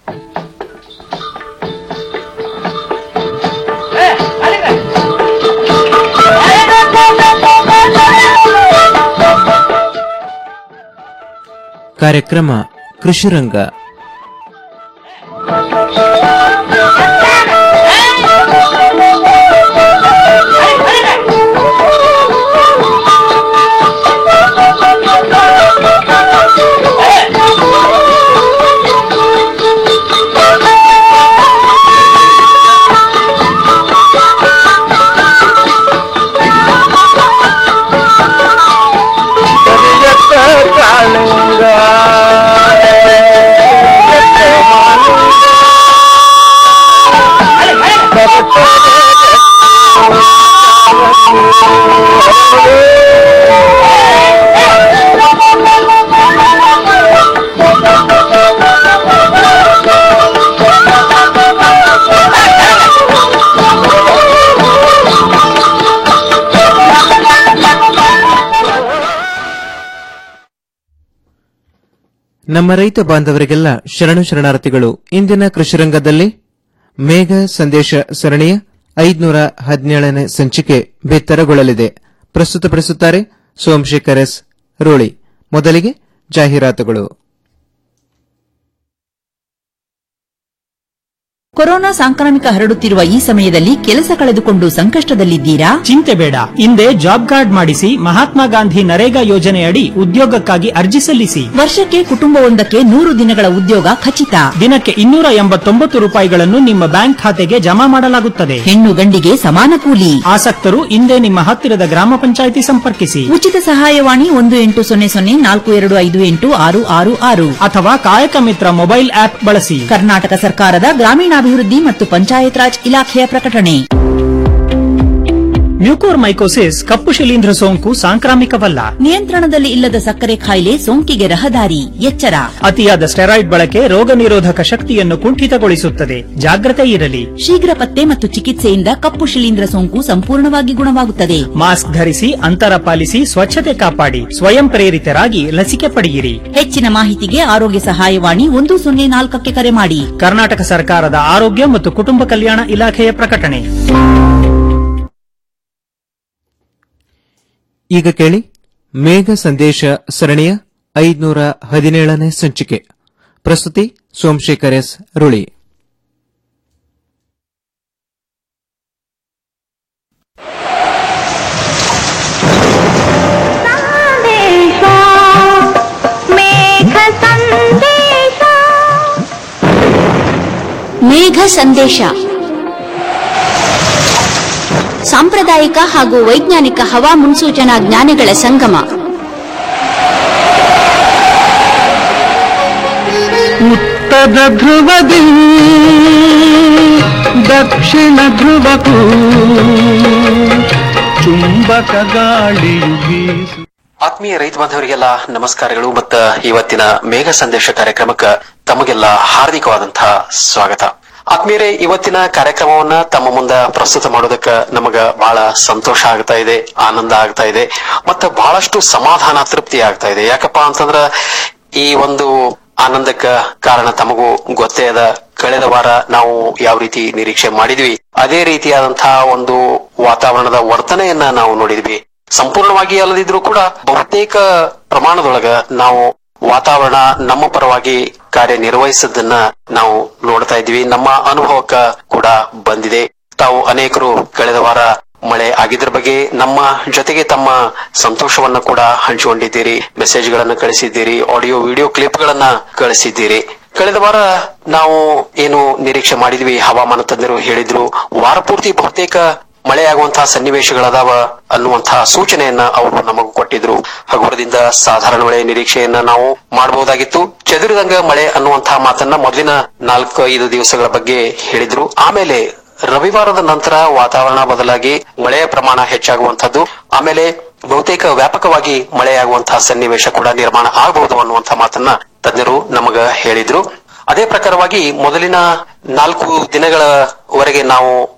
ಕಾರ್ಯಕ್ರಮ ಕೃಷಿರಂಗ ಕರಿಯತ್ತ ಕಾಳಿಂಗ ಎತ್ತ ಮಾಲಿಂಗ. ನಮ್ಮ ರೈತ ಬಾಂಧವರಿಗೆಲ್ಲ ಶರಣು ಶರಣಾರ್ಥಿಗಳು ಇಂದಿನ ಕೃಷಿರಂಗದಲ್ಲಿ ಮೇಘ ಸಂದೇಶ ಸರಣಿಯ ಐದುನೂರ ಹದಿನೇಳನೇ ಸಂಚಿಕೆ ಬಿತ್ತರಗೊಳ್ಳಲಿದೆ ಪ್ರಸ್ತುತಪಡಿಸುತ್ತಾರೆ ಸೋಮಶೇಖರ್ ಎಸ್ ರೋಳಿ ಮೊದಲಿಗೆ ಜಾಹೀರಾತುಗಳು ಕೊರೋನಾ ಸಾಂಕ್ರಾಮಿಕ ಹರಡುತ್ತಿರುವ ಈ ಸಮಯದಲ್ಲಿ ಕೆಲಸ ಕಳೆದುಕೊಂಡು ಸಂಕಷ್ಟದಲ್ಲಿದ್ದೀರಾ ಚಿಂತೆ ಬೇಡ ಹಿಂದೆ ಜಾಬ್ ಕಾರ್ಡ್ ಮಾಡಿಸಿ ಮಹಾತ್ಮ ಗಾಂಧಿ ನರೇಗಾ ಯೋಜನೆಯಡಿ ಉದ್ಯೋಗಕ್ಕಾಗಿ ಅರ್ಜಿ ಸಲ್ಲಿಸಿ ವರ್ಷಕ್ಕೆ ಕುಟುಂಬವೊಂದಕ್ಕೆ ನೂರು ದಿನಗಳ ಉದ್ಯೋಗ ಖಚಿತ ದಿನಕ್ಕೆ ಇನ್ನೂರ ಎಂಬತ್ತೊಂಬತ್ತು ರೂಪಾಯಿಗಳನ್ನು ನಿಮ್ಮ ಬ್ಯಾಂಕ್ ಖಾತೆಗೆ ಜಮಾ ಮಾಡಲಾಗುತ್ತದೆ ಹೆಣ್ಣು ಗಂಡಿಗೆ ಸಮಾನ ಕೂಲಿ ಆಸಕ್ತರು ಹಿಂದೆ ನಿಮ್ಮ ಹತ್ತಿರದ ಗ್ರಾಮ ಪಂಚಾಯಿತಿ ಸಂಪರ್ಕಿಸಿ ಉಚಿತ ಸಹಾಯವಾಣಿ ಒಂದು ಎಂಟು ಸೊನ್ನೆ ಸೊನ್ನೆ ನಾಲ್ಕು ಎರಡು ಐದು ಎಂಟು ಆರು ಆರು ಆರು ಅಥವಾ ಕಾಯಕ ಮಿತ್ರ ಮೊಬೈಲ್ ಆಪ್ ಬಳಸಿ ಕರ್ನಾಟಕ ಸರ್ಕಾರದ ಗ್ರಾಮೀಣಾಭಿವೃದ್ಧಿ ಮತ್ತು ಪಂಚಾಯತ್ ರಾಜ್ ಇಲಾಖೆಯ ಪ್ರಕಟಣೆ ಮ್ಯೂಕೋರ್ ಮೈಕೋಸಿಸ್ ಕಪ್ಪು ಶಿಲೀಂಧ್ರ ಸೋಂಕು ಸಾಂಕ್ರಾಮಿಕವಲ್ಲ ನಿಯಂತ್ರಣದಲ್ಲಿ ಇಲ್ಲದ ಸಕ್ಕರೆ ಕಾಯಿಲೆ ಸೋಂಕಿಗೆ ರಹದಾರಿ ಎಚ್ಚರ ಅತಿಯಾದ ಸ್ಟೆರಾಯ್ಡ್ ಬಳಕೆ ರೋಗ ನಿರೋಧಕ ಶಕ್ತಿಯನ್ನು ಕುಂಠಿತಗೊಳಿಸುತ್ತದೆ ಜಾಗ್ರತೆ ಇರಲಿ ಶೀಘ್ರ ಪತ್ತೆ ಮತ್ತು ಚಿಕಿತ್ಸೆಯಿಂದ ಕಪ್ಪು ಶಿಲೀಂಧ್ರ ಸೋಂಕು ಸಂಪೂರ್ಣವಾಗಿ ಗುಣವಾಗುತ್ತದೆ ಮಾಸ್ಕ್ ಧರಿಸಿ ಅಂತರ ಪಾಲಿಸಿ ಸ್ವಚ್ಛತೆ ಕಾಪಾಡಿ ಸ್ವಯಂ ಪ್ರೇರಿತರಾಗಿ ಲಸಿಕೆ ಪಡೆಯಿರಿ ಹೆಚ್ಚಿನ ಮಾಹಿತಿಗೆ ಆರೋಗ್ಯ ಸಹಾಯವಾಣಿ ಒಂದು ಸೊನ್ನೆ ನಾಲ್ಕಕ್ಕೆ ಕರೆ ಮಾಡಿ ಕರ್ನಾಟಕ ಸರ್ಕಾರದ ಆರೋಗ್ಯ ಮತ್ತು ಕುಟುಂಬ ಕಲ್ಯಾಣ ಇಲಾಖೆಯ ಪ್ರಕಟಣೆ ಈಗ ಕೇಳಿ ಮೇಘ ಸಂದೇಶ ಸರಣಿಯ ಐದುನೂರ ಹದಿನೇಳನೇ ಸಂಚಿಕೆ ಪ್ರಸ್ತುತಿ ಸೋಮಶೇಖರ್ ಎಸ್ ರುಳಿ ಸಂದೇಶ ಮೇಘ ಸಂದೇಶ ಮೇಘ ಸಂದೇಶ ಸಾಂಪ್ರದಾಯಿಕ ಹಾಗೂ ವೈಜ್ಞಾನಿಕ ಹವಾ ಮುನ್ಸೂಚನಾ ಜ್ಞಾನಗಳ ಸಂಗಮ ಉತ್ತರ ಧ್ರುವದಿ ದಕ್ಷಿಣ ಧ್ರುವಕ್ಕೂ ಚುಂಬಕ ಗಾಳಿಯು ಬೀಸು ಆತ್ಮೀಯ ರೈತ ಬಾಂಧವರಿಗೆಲ್ಲ ನಮಸ್ಕಾರಗಳು ಮತ್ತ ಇವತ್ತಿನ ಮೇಘ ಸಂದೇಶ ಕಾರ್ಯಕ್ರಮಕ್ಕೆ ತಮಗೆಲ್ಲ ಹಾರ್ದಿಕವಾದಂತಹ ಸ್ವಾಗತ ಆತ್ಮೀಯರೇ ಇವತ್ತಿನ ಕಾರ್ಯಕ್ರಮವನ್ನ ತಮ್ಮ ಮುಂದ ಪ್ರಸ್ತುತ ಮಾಡೋದಕ್ಕ ನಮಗ ಬಹಳ ಸಂತೋಷ ಆಗ್ತಾ ಇದೆ ಆನಂದ ಆಗ್ತಾ ಇದೆ ಮತ್ತ ಬಹಳಷ್ಟು ಸಮಾಧಾನ ತೃಪ್ತಿ ಆಗ್ತಾ ಇದೆ ಯಾಕಪ್ಪ ಅಂತಂದ್ರ ಈ ಒಂದು ಆನಂದಕ್ಕ ಕಾರಣ ತಮಗೂ ಗೊತ್ತೇ ಅದ ಕಳೆದ ವಾರ ನಾವು ಯಾವ ರೀತಿ ನಿರೀಕ್ಷೆ ಮಾಡಿದ್ವಿ ಅದೇ ರೀತಿಯಾದಂತಹ ಒಂದು ವಾತಾವರಣದ ವರ್ತನೆಯನ್ನ ನಾವು ನೋಡಿದ್ವಿ ಸಂಪೂರ್ಣವಾಗಿ ಅಲ್ಲದಿದ್ರೂ ಕೂಡ ಬಹುತೇಕ ಪ್ರಮಾಣದೊಳಗ ನಾವು ವಾತಾವರಣ ನಮ್ಮ ಪರವಾಗಿ ಕಾರ್ಯನಿರ್ವಹಿಸದನ್ನ ನಾವು ನೋಡ್ತಾ ಇದ್ವಿ ನಮ್ಮ ಅನುಭವಕ್ಕ ಕೂಡ ಬಂದಿದೆ ತಾವು ಅನೇಕರು ಕಳೆದ ವಾರ ಮಳೆ ಆಗಿದ್ರ ಬಗ್ಗೆ ನಮ್ಮ ಜೊತೆಗೆ ತಮ್ಮ ಸಂತೋಷವನ್ನ ಕೂಡ ಹಂಚಿಕೊಂಡಿದ್ದೀರಿ ಮೆಸೇಜ್ ಗಳನ್ನ ಕಳಿಸಿದ್ದೀರಿ ಆಡಿಯೋ ವಿಡಿಯೋ ಕ್ಲಿಪ್ ಗಳನ್ನ ಕಳಿಸಿದ್ದೀರಿ ಕಳೆದ ವಾರ ನಾವು ಏನು ನಿರೀಕ್ಷೆ ಮಾಡಿದ್ವಿ ಹವಾಮಾನ ತಜ್ಞರು ಹೇಳಿದ್ರು ವಾರ ಪೂರ್ತಿ ಬಹುತೇಕ ಮಳೆಯಾಗುವಂತಹ ಸನ್ನಿವೇಶಗಳದಾವ ಅನ್ನುವಂತಹ ಸೂಚನೆಯನ್ನ ಅವರು ನಮಗೂ ಕೊಟ್ಟಿದ್ರು ಹಗುರದಿಂದ ಸಾಧಾರಣ ಮಳೆ ನಿರೀಕ್ಷೆಯನ್ನ ನಾವು ಮಾಡಬಹುದಾಗಿತ್ತು ಚದುರಿದಂಗ ಮಳೆ ಅನ್ನುವಂತಹ ಮಾತನ್ನ ಮೊದಲಿನ ನಾಲ್ಕು ಐದು ದಿವಸಗಳ ಬಗ್ಗೆ ಹೇಳಿದ್ರು ಆಮೇಲೆ ರವಿವಾರದ ನಂತರ ವಾತಾವರಣ ಬದಲಾಗಿ ಮಳೆಯ ಪ್ರಮಾಣ ಹೆಚ್ಚಾಗುವಂತದ್ದು ಆಮೇಲೆ ಬಹುತೇಕ ವ್ಯಾಪಕವಾಗಿ ಮಳೆಯಾಗುವಂತಹ ಸನ್ನಿವೇಶ ಕೂಡ ನಿರ್ಮಾಣ ಆಗಬಹುದು ಅನ್ನುವಂತಹ ಮಾತನ್ನ ತಜ್ಞರು ನಮಗ ಹೇಳಿದ್ರು ಅದೇ ಪ್ರಕಾರವಾಗಿ ಮೊದಲಿನ ನಾಲ್ಕು ದಿನಗಳವರೆಗೆ ನಾವು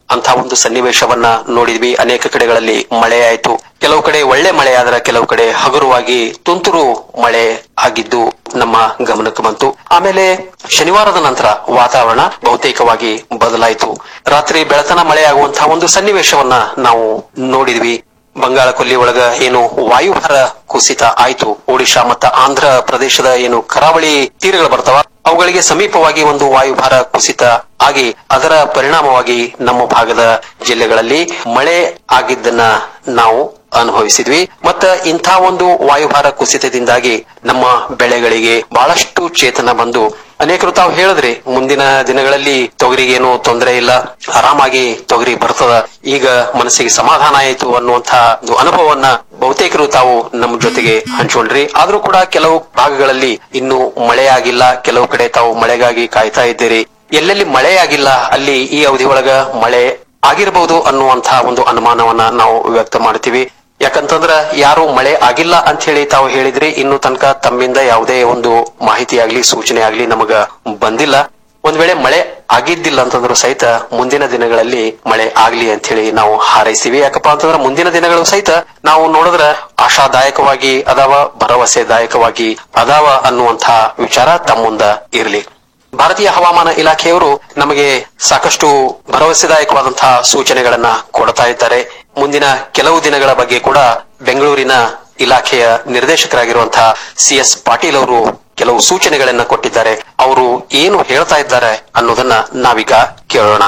ಅಂತ ಒಂದು ಸನ್ನಿವೇಶವನ್ನ ನೋಡಿದ್ವಿ ಅನೇಕ ಕಡೆಗಳಲ್ಲಿ ಮಳೆ ಆಯ್ತು ಕೆಲವು ಕಡೆ ಒಳ್ಳೆ ಮಳೆ ಆದ್ರೆ ಕೆಲವು ಕಡೆ ಹಗುರವಾಗಿ ತುಂತುರು ಮಳೆ ಆಗಿದ್ದು ನಮ್ಮ ಗಮನಕ್ಕೆ ಬಂತು ಆಮೇಲೆ ಶನಿವಾರದ ನಂತರ ವಾತಾವರಣ ಬಹುತೇಕವಾಗಿ ಬದಲಾಯಿತು ರಾತ್ರಿ ಬೆಳತನ ಮಳೆ ಆಗುವಂತಹ ಒಂದು ಸನ್ನಿವೇಶವನ್ನ ನಾವು ನೋಡಿದ್ವಿ ಬಂಗಾಳ ಕೊಲ್ಲಿ ಒಳಗ ಏನು ವಾಯುಭಾರ ಕುಸಿತ ಆಯ್ತು ಒಡಿಶಾ ಮತ್ತು ಆಂಧ್ರ ಪ್ರದೇಶದ ಏನು ಕರಾವಳಿ ತೀರಗಳು ಬರ್ತಾವ ಅವುಗಳಿಗೆ ಸಮೀಪವಾಗಿ ಒಂದು ವಾಯುಭಾರ ಕುಸಿತ ಆಗಿ ಅದರ ಪರಿಣಾಮವಾಗಿ ನಮ್ಮ ಭಾಗದ ಜಿಲ್ಲೆಗಳಲ್ಲಿ ಮಳೆ ಆಗಿದ್ದನ್ನ ನಾವು ಅನುಭವಿಸಿದ್ವಿ ಮತ್ತ ಇಂಥ ಒಂದು ವಾಯುಭಾರ ಕುಸಿತದಿಂದಾಗಿ ನಮ್ಮ ಬೆಳೆಗಳಿಗೆ ಬಹಳಷ್ಟು ಚೇತನ ಬಂದು ಅನೇಕರು ತಾವು ಹೇಳಿದ್ರಿ ಮುಂದಿನ ದಿನಗಳಲ್ಲಿ ತೊಗರಿಗೇನು ತೊಂದರೆ ಇಲ್ಲ ಆರಾಮಾಗಿ ತೊಗರಿ ಬರ್ತದ ಈಗ ಮನಸ್ಸಿಗೆ ಸಮಾಧಾನ ಆಯಿತು ಅನ್ನುವಂತ ಒಂದು ಅನುಭವವನ್ನ ಬಹುತೇಕರು ತಾವು ನಮ್ಮ ಜೊತೆಗೆ ಹಂಚ್ಕೊಂಡ್ರಿ ಆದ್ರೂ ಕೂಡ ಕೆಲವು ಭಾಗಗಳಲ್ಲಿ ಇನ್ನು ಮಳೆ ಆಗಿಲ್ಲ ಕೆಲವು ಕಡೆ ತಾವು ಮಳೆಗಾಗಿ ಕಾಯ್ತಾ ಇದ್ದೀರಿ ಎಲ್ಲೆಲ್ಲಿ ಮಳೆ ಆಗಿಲ್ಲ ಅಲ್ಲಿ ಈ ಅವಧಿ ಒಳಗ ಮಳೆ ಆಗಿರಬಹುದು ಅನ್ನುವಂತಹ ಒಂದು ಅನುಮಾನವನ್ನ ನಾವು ವ್ಯಕ್ತ ಮಾಡ್ತೀವಿ ಯಾಕಂತಂದ್ರ ಯಾರು ಮಳೆ ಆಗಿಲ್ಲ ಅಂತ ಹೇಳಿ ತಾವು ಹೇಳಿದ್ರಿ ಇನ್ನು ತನಕ ತಮ್ಮಿಂದ ಯಾವುದೇ ಒಂದು ಮಾಹಿತಿ ಆಗ್ಲಿ ಸೂಚನೆ ಆಗ್ಲಿ ನಮಗ ಬಂದಿಲ್ಲ ಒಂದ್ ವೇಳೆ ಮಳೆ ಆಗಿದ್ದಿಲ್ಲ ಅಂತಂದ್ರು ಸಹಿತ ಮುಂದಿನ ದಿನಗಳಲ್ಲಿ ಮಳೆ ಆಗ್ಲಿ ಅಂತ ಹೇಳಿ ನಾವು ಹಾರೈಸ್ತೀವಿ ಯಾಕಪ್ಪ ಅಂತಂದ್ರ ಮುಂದಿನ ದಿನಗಳು ಸಹಿತ ನಾವು ನೋಡಿದ್ರ ಆಶಾದಾಯಕವಾಗಿ ಅದಾವ ಭರವಸೆದಾಯಕವಾಗಿ ಅದಾವ ಅನ್ನುವಂತ ವಿಚಾರ ತಮ್ಮ ಮುಂದ ಇರಲಿ ಭಾರತೀಯ ಹವಾಮಾನ ಇಲಾಖೆಯವರು ನಮಗೆ ಸಾಕಷ್ಟು ಭರವಸೆದಾಯಕವಾದಂತಹ ಸೂಚನೆಗಳನ್ನ ಕೊಡ್ತಾ ಇದ್ದಾರೆ ಮುಂದಿನ ಕೆಲವು ದಿನಗಳ ಬಗ್ಗೆ ಕೂಡ ಬೆಂಗಳೂರಿನ ಇಲಾಖೆಯ ನಿರ್ದೇಶಕರಾಗಿರುವಂತಹ ಸಿ ಎಸ್ ಪಾಟೀಲ್ ಅವರು ಕೆಲವು ಸೂಚನೆಗಳನ್ನ ಕೊಟ್ಟಿದ್ದಾರೆ ಅವರು ಏನು ಹೇಳ್ತಾ ಇದ್ದಾರೆ ಅನ್ನೋದನ್ನ ನಾವೀಗ ಕೇಳೋಣ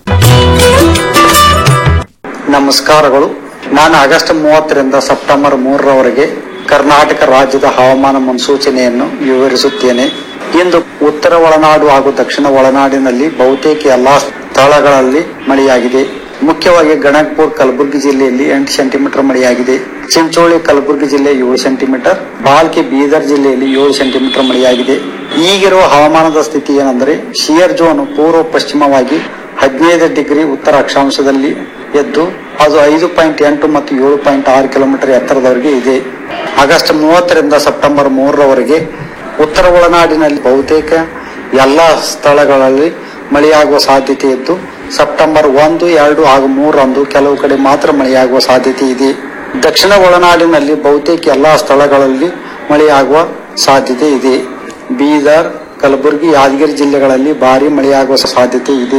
ನಮಸ್ಕಾರಗಳು ನಾನು ಆಗಸ್ಟ್ ಮೂವತ್ತರಿಂದ ಸೆಪ್ಟೆಂಬರ್ ಮೂರರವರೆಗೆ ಕರ್ನಾಟಕ ರಾಜ್ಯದ ಹವಾಮಾನ ಮುನ್ಸೂಚನೆಯನ್ನು ವಿವರಿಸುತ್ತೇನೆ ಇಂದು ಉತ್ತರ ಒಳನಾಡು ಹಾಗೂ ದಕ್ಷಿಣ ಒಳನಾಡಿನಲ್ಲಿ ಬಹುತೇಕ ಎಲ್ಲಾ ಸ್ಥಳಗಳಲ್ಲಿ ಮಳೆಯಾಗಿದೆ ಮುಖ್ಯವಾಗಿ ಗಣಕ್ಪುರ್ ಕಲಬುರಗಿ ಜಿಲ್ಲೆಯಲ್ಲಿ ಎಂಟು ಸೆಂಟಿಮೀಟರ್ ಮಳೆಯಾಗಿದೆ ಚಿಂಚೋಳಿ ಕಲಬುರಗಿ ಜಿಲ್ಲೆ ಏಳು ಸೆಂಟಿಮೀಟರ್ ಬಾಲ್ಕಿ ಬೀದರ್ ಜಿಲ್ಲೆಯಲ್ಲಿ ಏಳು ಸೆಂಟಿಮೀಟರ್ ಮಳೆಯಾಗಿದೆ ಈಗಿರುವ ಹವಾಮಾನದ ಸ್ಥಿತಿ ಏನೆಂದರೆ ಶಿಯರ್ ಜೋನ್ ಪೂರ್ವ ಪಶ್ಚಿಮವಾಗಿ ಹದಿನೈದು ಡಿಗ್ರಿ ಉತ್ತರ ಅಕ್ಷಾಂಶದಲ್ಲಿ ಎದ್ದು ಅದು ಐದು ಪಾಯಿಂಟ್ ಎಂಟು ಮತ್ತು ಏಳು ಪಾಯಿಂಟ್ ಆರು ಕಿಲೋಮೀಟರ್ ಎತ್ತರದವರೆಗೆ ಇದೆ ಆಗಸ್ಟ್ ಮೂವತ್ತರಿಂದ ಸೆಪ್ಟೆಂಬರ್ ಮೂರರವರೆಗೆ ಉತ್ತರ ಒಳನಾಡಿನಲ್ಲಿ ಬಹುತೇಕ ಎಲ್ಲ ಸ್ಥಳಗಳಲ್ಲಿ ಮಳೆಯಾಗುವ ಸಾಧ್ಯತೆ ಇದ್ದು ಸೆಪ್ಟೆಂಬರ್ ಒಂದು ಎರಡು ಹಾಗೂ ಮೂರರಂದು ಕೆಲವು ಕಡೆ ಮಾತ್ರ ಮಳೆಯಾಗುವ ಸಾಧ್ಯತೆ ಇದೆ ದಕ್ಷಿಣ ಒಳನಾಡಿನಲ್ಲಿ ಬಹುತೇಕ ಎಲ್ಲಾ ಸ್ಥಳಗಳಲ್ಲಿ ಮಳೆಯಾಗುವ ಸಾಧ್ಯತೆ ಇದೆ ಬೀದರ್ ಕಲಬುರಗಿ ಯಾದಗಿರಿ ಜಿಲ್ಲೆಗಳಲ್ಲಿ ಭಾರಿ ಮಳೆಯಾಗುವ ಸಾಧ್ಯತೆ ಇದೆ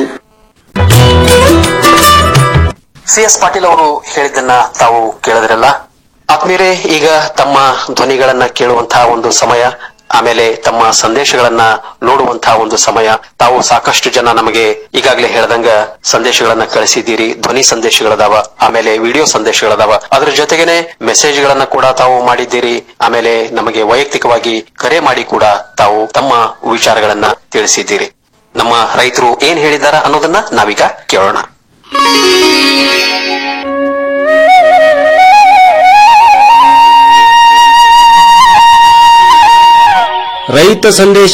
ಸಿ ಎಸ್ ಪಾಟೀಲ್ ಅವರು ಹೇಳಿದ್ದನ್ನ ತಾವು ಕೇಳಿದ್ರಲ್ಲ ಆತ್ಮೀಯರೇ ಈಗ ತಮ್ಮ ಧ್ವನಿಗಳನ್ನ ಕೇಳುವಂತಹ ಒಂದು ಸಮಯ ಆಮೇಲೆ ತಮ್ಮ ಸಂದೇಶಗಳನ್ನ ನೋಡುವಂತಹ ಒಂದು ಸಮಯ ತಾವು ಸಾಕಷ್ಟು ಜನ ನಮಗೆ ಈಗಾಗಲೇ ಹೇಳ್ದಂಗ ಸಂದೇಶಗಳನ್ನ ಕಳಿಸಿದ್ದೀರಿ ಧ್ವನಿ ಸಂದೇಶಗಳದಾವ ಆಮೇಲೆ ವಿಡಿಯೋ ಸಂದೇಶಗಳದಾವ ಅದ್ರ ಜೊತೆಗೇನೆ ಮೆಸೇಜ್ ಗಳನ್ನ ಕೂಡ ತಾವು ಮಾಡಿದ್ದೀರಿ ಆಮೇಲೆ ನಮಗೆ ವೈಯಕ್ತಿಕವಾಗಿ ಕರೆ ಮಾಡಿ ಕೂಡ ತಾವು ತಮ್ಮ ವಿಚಾರಗಳನ್ನ ತಿಳಿಸಿದ್ದೀರಿ ನಮ್ಮ ರೈತರು ಏನ್ ಹೇಳಿದಾರ ಅನ್ನೋದನ್ನ ನಾವೀಗ ಕೇಳೋಣ ರೈತ ಸಂದೇಶ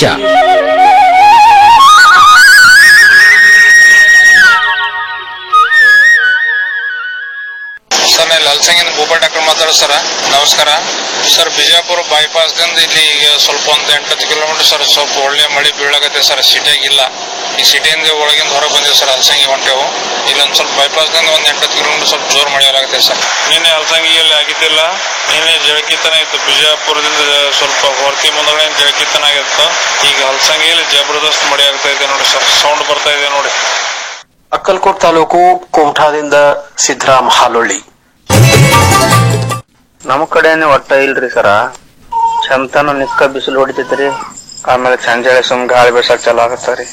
ಸರ್ ನಾನು ಲಲ್ಸಂಗಿನ ಭೂಪಾ ಡಾಕ್ಟರ್ ಮಾತಾಡೋದು ಸರ್ ನಮಸ್ಕಾರ ಸರ್ ಬಿಜಾಪುರ ಬೈಪಾಸ್ದಿಂದ ಇಲ್ಲಿ ಈಗ ಸ್ವಲ್ಪ ಒಂದು ಎಂಟತ್ತು ಕಿಲೋಮೀಟರ್ ಸರ್ ಸ್ವಲ್ಪ ಒಳ್ಳೆ ಮಳೆ ಬೀಳಾಗತ್ತೆ ಸರ್ ಸಿಟಿಯಾಗಿಲ್ಲ ಈ ಸಿಟಿಯಿಂದ ಒಳಗಿಂದ ಹೊರಗೆ ಬಂದಿವಿ ಸರ್ ಅಲ್ಸಂಗಿ ಹೊಂಟೆವು ಇಲ್ಲೊಂದು ಸ್ವಲ್ಪ ಬೈಪಾಸ್ದಿಂದ ಒಂದು ಎಂಟತ್ತು ಕಿಲೋಮೀಟರ್ ಸ್ವಲ್ಪ ಜೋರು ಮಳೆ ಆಗುತ್ತೆ ಸರ್ ನಿನ್ನೆ ಅಲ್ಸಂಗಿಯಲ್ಲಿ ಆಗಿದ್ದಿಲ್ಲ ನಿನ್ನೆ ಜಳಕಿತನ ಇತ್ತು ಬಿಜಾಪುರದಿಂದ ಸ್ವಲ್ಪ ಹೊರತಿ ಮುಂದಗಡೆ ಜಳಕಿತನ ಆಗಿತ್ತು ಈಗ ಅಲ್ಸಂಗಿಯಲ್ಲಿ ಜಬರ್ದಸ್ತ್ ಮಳೆ ಆಗ್ತಾ ಇದೆ ನೋಡಿ ಸರ್ ಸೌಂಡ್ ಬರ್ತಾ ಇದೆ ನೋಡಿ ಅಕ್ಕಲ್ಕೋಟ್ ತಾಲೂಕು ಕುಮಠಾದಿಂದ ಸಿದ್ದರಾಮ್ ಹಾಲೊಳ್ಳಿ ನಮ್ಮ ಕಡೆನೇ ಒಟ್ಟ ಇಲ್ರಿ ಸರ ಚಂತನ ನಿಕ್ಕ ಬಿಸಿಲು ಹೊಡಿತೈತ್ರಿ ಆಮೇಲೆ ಸಂಜೆ ಸುಮ್ ಗಾಳಿ ಬೀಸಕ್ ಚಲೋ ಆಗತ್ತರಿ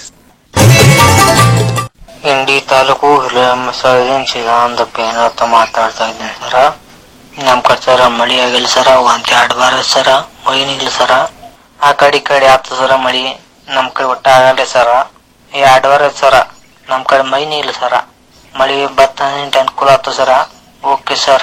ಇಂಡಿ ತಾಲೂಕು ಹಿರೇಮಸಾಲಿನ ಸಿದ್ಧಾಂತ ಅಂತ ಮಾತಾಡ್ತಾ ಇದ್ದೀನಿ ಸರ ನಮ್ ಕಡೆ ಸರ ಮಳಿ ಆಗಿಲ್ಲ ಸರ ಒಂದ್ ಎರಡ್ ಬಾರ ಸರ ಒಯ್ನಿಲ್ಲ ಸರ ಆ ಕಡೆ ಈ ಕಡೆ ಆತ ಸರ ಮಳಿ ನಮ್ ಕಡೆ ಒಟ್ಟ ಆಗಲ್ಲ ಸರ ಎರಡ್ ವಾರ ಸರ ನಮ್ ಕಡೆ ಮೈನಿ ಇಲ್ಲ ಸರ ಮಳಿ ಬತ್ತ ಅನುಕೂಲ ಆತು ಸರ ಓಕೆ ಸರ್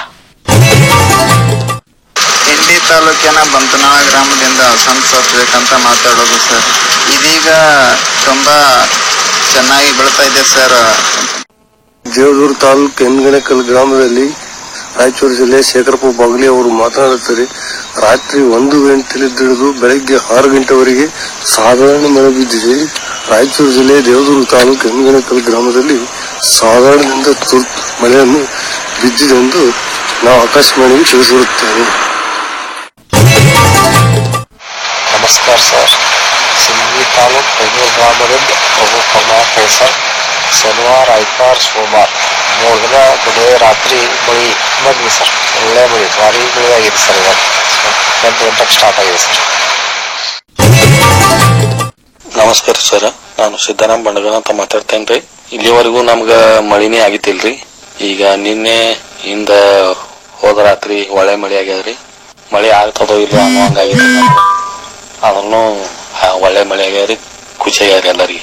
ಇಂಡಿ ತಾಲೂಕಿನ ಬಂತನಾಳ ಗ್ರಾಮದಿಂದ ವಸಂತ ಅಂತ ಮಾತಾಡೋದು ಸರ್ ಇದೀಗ ತುಂಬಾ ಚೆನ್ನಾಗಿ ಬೆಳ್ತಾ ಇದೆ ಸರ್ ದೇವದೂರು ತಾಲೂಕು ಹೆಣ್ಗಣಕಲ್ ಗ್ರಾಮದಲ್ಲಿ ರಾಯಚೂರು ಜಿಲ್ಲೆ ಶೇಖರಪ್ಪ ಬಾಗ್ಲಿ ಅವರು ಮಾತನಾಡುತ್ತಾರೆ ರಾತ್ರಿ ಒಂದು ಗಂಟೆಲಿದ್ದು ಹಿಡಿದು ಬೆಳಗ್ಗೆ ಆರು ಗಂಟೆವರೆಗೆ ಸಾಧಾರಣ ಮಳೆ ಬಿದ್ದಿದೆ ರಾಯಚೂರು ಜಿಲ್ಲೆ ದೇವದೂರು ತಾಲೂಕು ಹೆಣ್ಗಣಕಲ್ ಗ್ರಾಮದಲ್ಲಿ ಸಾಧಾರಣದಿಂದ ತುರ್ತು ಮಳೆಯನ್ನು ಬಿದ್ದಿದೆಂದು ನಾವು ಆಕಾಶವಾಣಿಗೆ ತಿಳಿಸಿರುತ್ತೇವೆ ನಮಸ್ಕಾರ ಸರ್ ಸಿಂಗಿ ತಾಲೂಕ್ ಬೆಂಗಳೂರು ಗ್ರಾಮದಿಂದ ಪ್ರಭು ಕುಮಾರ್ ಸರ್ ಶನಿವಾರ ಐತಾರ ಸೋಮವಾರ ಮೂರು ದಿನ ಬೆಳೆ ರಾತ್ರಿ ಮಳಿ ಬಂದ್ವಿ ಸರ್ ಒಳ್ಳೆ ಮಳಿ ಭಾರಿ ಮಳಿ ಆಗಿದೆ ಸರ್ ಇವತ್ತು ಎಂಟು ಗಂಟೆಗೆ ಸ್ಟಾರ್ಟ್ ಆಗಿದೆ ಸರ್ ನಮಸ್ಕಾರ ಸರ್ ನಾನು ಸಿದ್ದರಾಮ್ ಬಂಡಗಣ ಅಂತ ಮಾತಾಡ್ತೇನ್ರಿ ಇಲ್ಲಿವರೆಗೂ ನಮ್ಗ ಮಳಿನೇ ಆಗಿತ್ತಿಲ್ರಿ ಈಗ ನಿನ್ನೆ ಇಂದ ಹೋದ ರಾತ್ರಿ ಒಳ್ಳೆ ಮಳಿ ಆಗ್ಯದ್ರಿ ಮಳಿ ಆಗ್ತದೋ ಇಲ್ಲೋ ಅನ್ನೋ ಹಂಗಾಗಿದೆ ಅದನ್ನು ಒಳ್ಳೆ ಮಳಿ ಆಗ್ಯದ್ರಿ ಖುಷಿ ಆಗ್ಯದ್ರಿ ಎಲ್ಲರಿಗೆ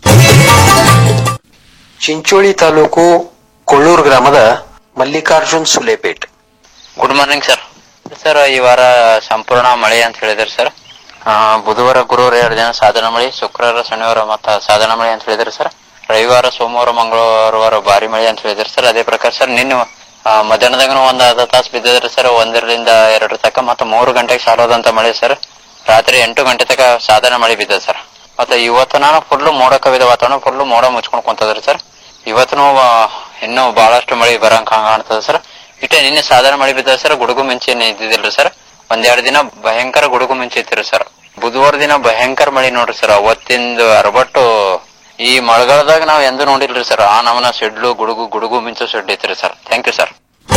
ಚಿಂಚೋಳಿ ತಾಲೂಕು ಕೊಳ್ಳೂರು ಗ್ರಾಮದ Mallikarjun Sulepet good morning sir sir ಈ ವಾರ ಸಂಪೂರ್ಣ ಮಳೆ ಅಂತ ಹೇಳಿದ್ರಿ ಸರ್ ಆ, ಬುಧವಾರ ಗುರುವಾರ ಎರಡು ದಿನ ಸಾಧಾರಣ ಮಳೆ ಶುಕ್ರವಾರ ಶನಿವಾರ ಮತ್ತ ಸಾಧಾರಣ ಮಳೆ ಅಂತ ಹೇಳಿದ್ರಿ ಸರ್ ರವಿವಾರ ಸೋಮವಾರ ಮಂಗಳವಾರ ಭಾರಿ ಮಳೆ ಅಂತ ಹೇಳಿದ್ರಿ ಸರ್ ಅದೇ ಪ್ರಕಾರ ಸರ್ ನಿನ್ನೆ ಆ, ಮಧ್ಯಾಹ್ನದಾಗನು ಒಂದ್ ಅರ್ಧ ತಾಸು ಬಿದ್ದಿದ್ರಿ ಸರ್ ಒಂದರಿಂದ ಎರಡರ ತನಕ ಮತ್ತೆ ಮೂರು ಗಂಟೆಗೆ ಸಾಲೋದಂತ ಮಳೆ ಸರ್ ರಾತ್ರಿ ಎಂಟು ಗಂಟೆ ತನಕ ಸಾಧಾರಣ ಮಳೆ ಬಿದ್ದದ ಸರ್ ಮತ್ತೆ ಇವತ್ತು ನಾನು ಫುಲ್ ಮೋಡ ಕವಿದ ವಾತಾವರಣ ಫುಲ್ ಮೋಡ ಮುಚ್ಕೊಂಡ್ ಕುಂತದ್ರಿ ಸರ್ ಇವತ್ತು ಇನ್ನೂ ಬಹಳಷ್ಟು ಮಳೆ ಬರಂಗ್ ಕಾಣ್ತದ ಸರ್ ಇಟ್ಟೆ ನಿನ್ನೆ ಸಾಧಾರಣ ಮಳೆ ಬಿದ್ದದ ಸರ್ ಗುಡುಗು ಮಿಂಚು ಏನು ಇದ್ದಿದ್ದಿಲ್ರಿ ಸರ್ ಒಂದೆರಡು ದಿನ ಭಯಂಕರ ಗುಡುಗು ಮಿಂಚು ಇತ್ತಿರಿ ಸರ್ ಬುಧವಾರ ದಿನ ಭಯಂಕರ ಮಳಿ ನೋಡ್ರಿ ಸರ್ ಅವತ್ತಿಂದ ಅರಬಟ್ಟು ಈ ಮಳೆಗಾಲದಾಗ ನಾವ್ ಎಂದೂ ನೋಡಿಲ್ರಿ ಸರ್ ಆ ನಮನ ಸಿಡ್ಲು ಗುಡುಗು ಗುಡುಗು ಮಿಂಚು ಸಿಡ್ಲು ಐತ್ರಿ sir thank you sir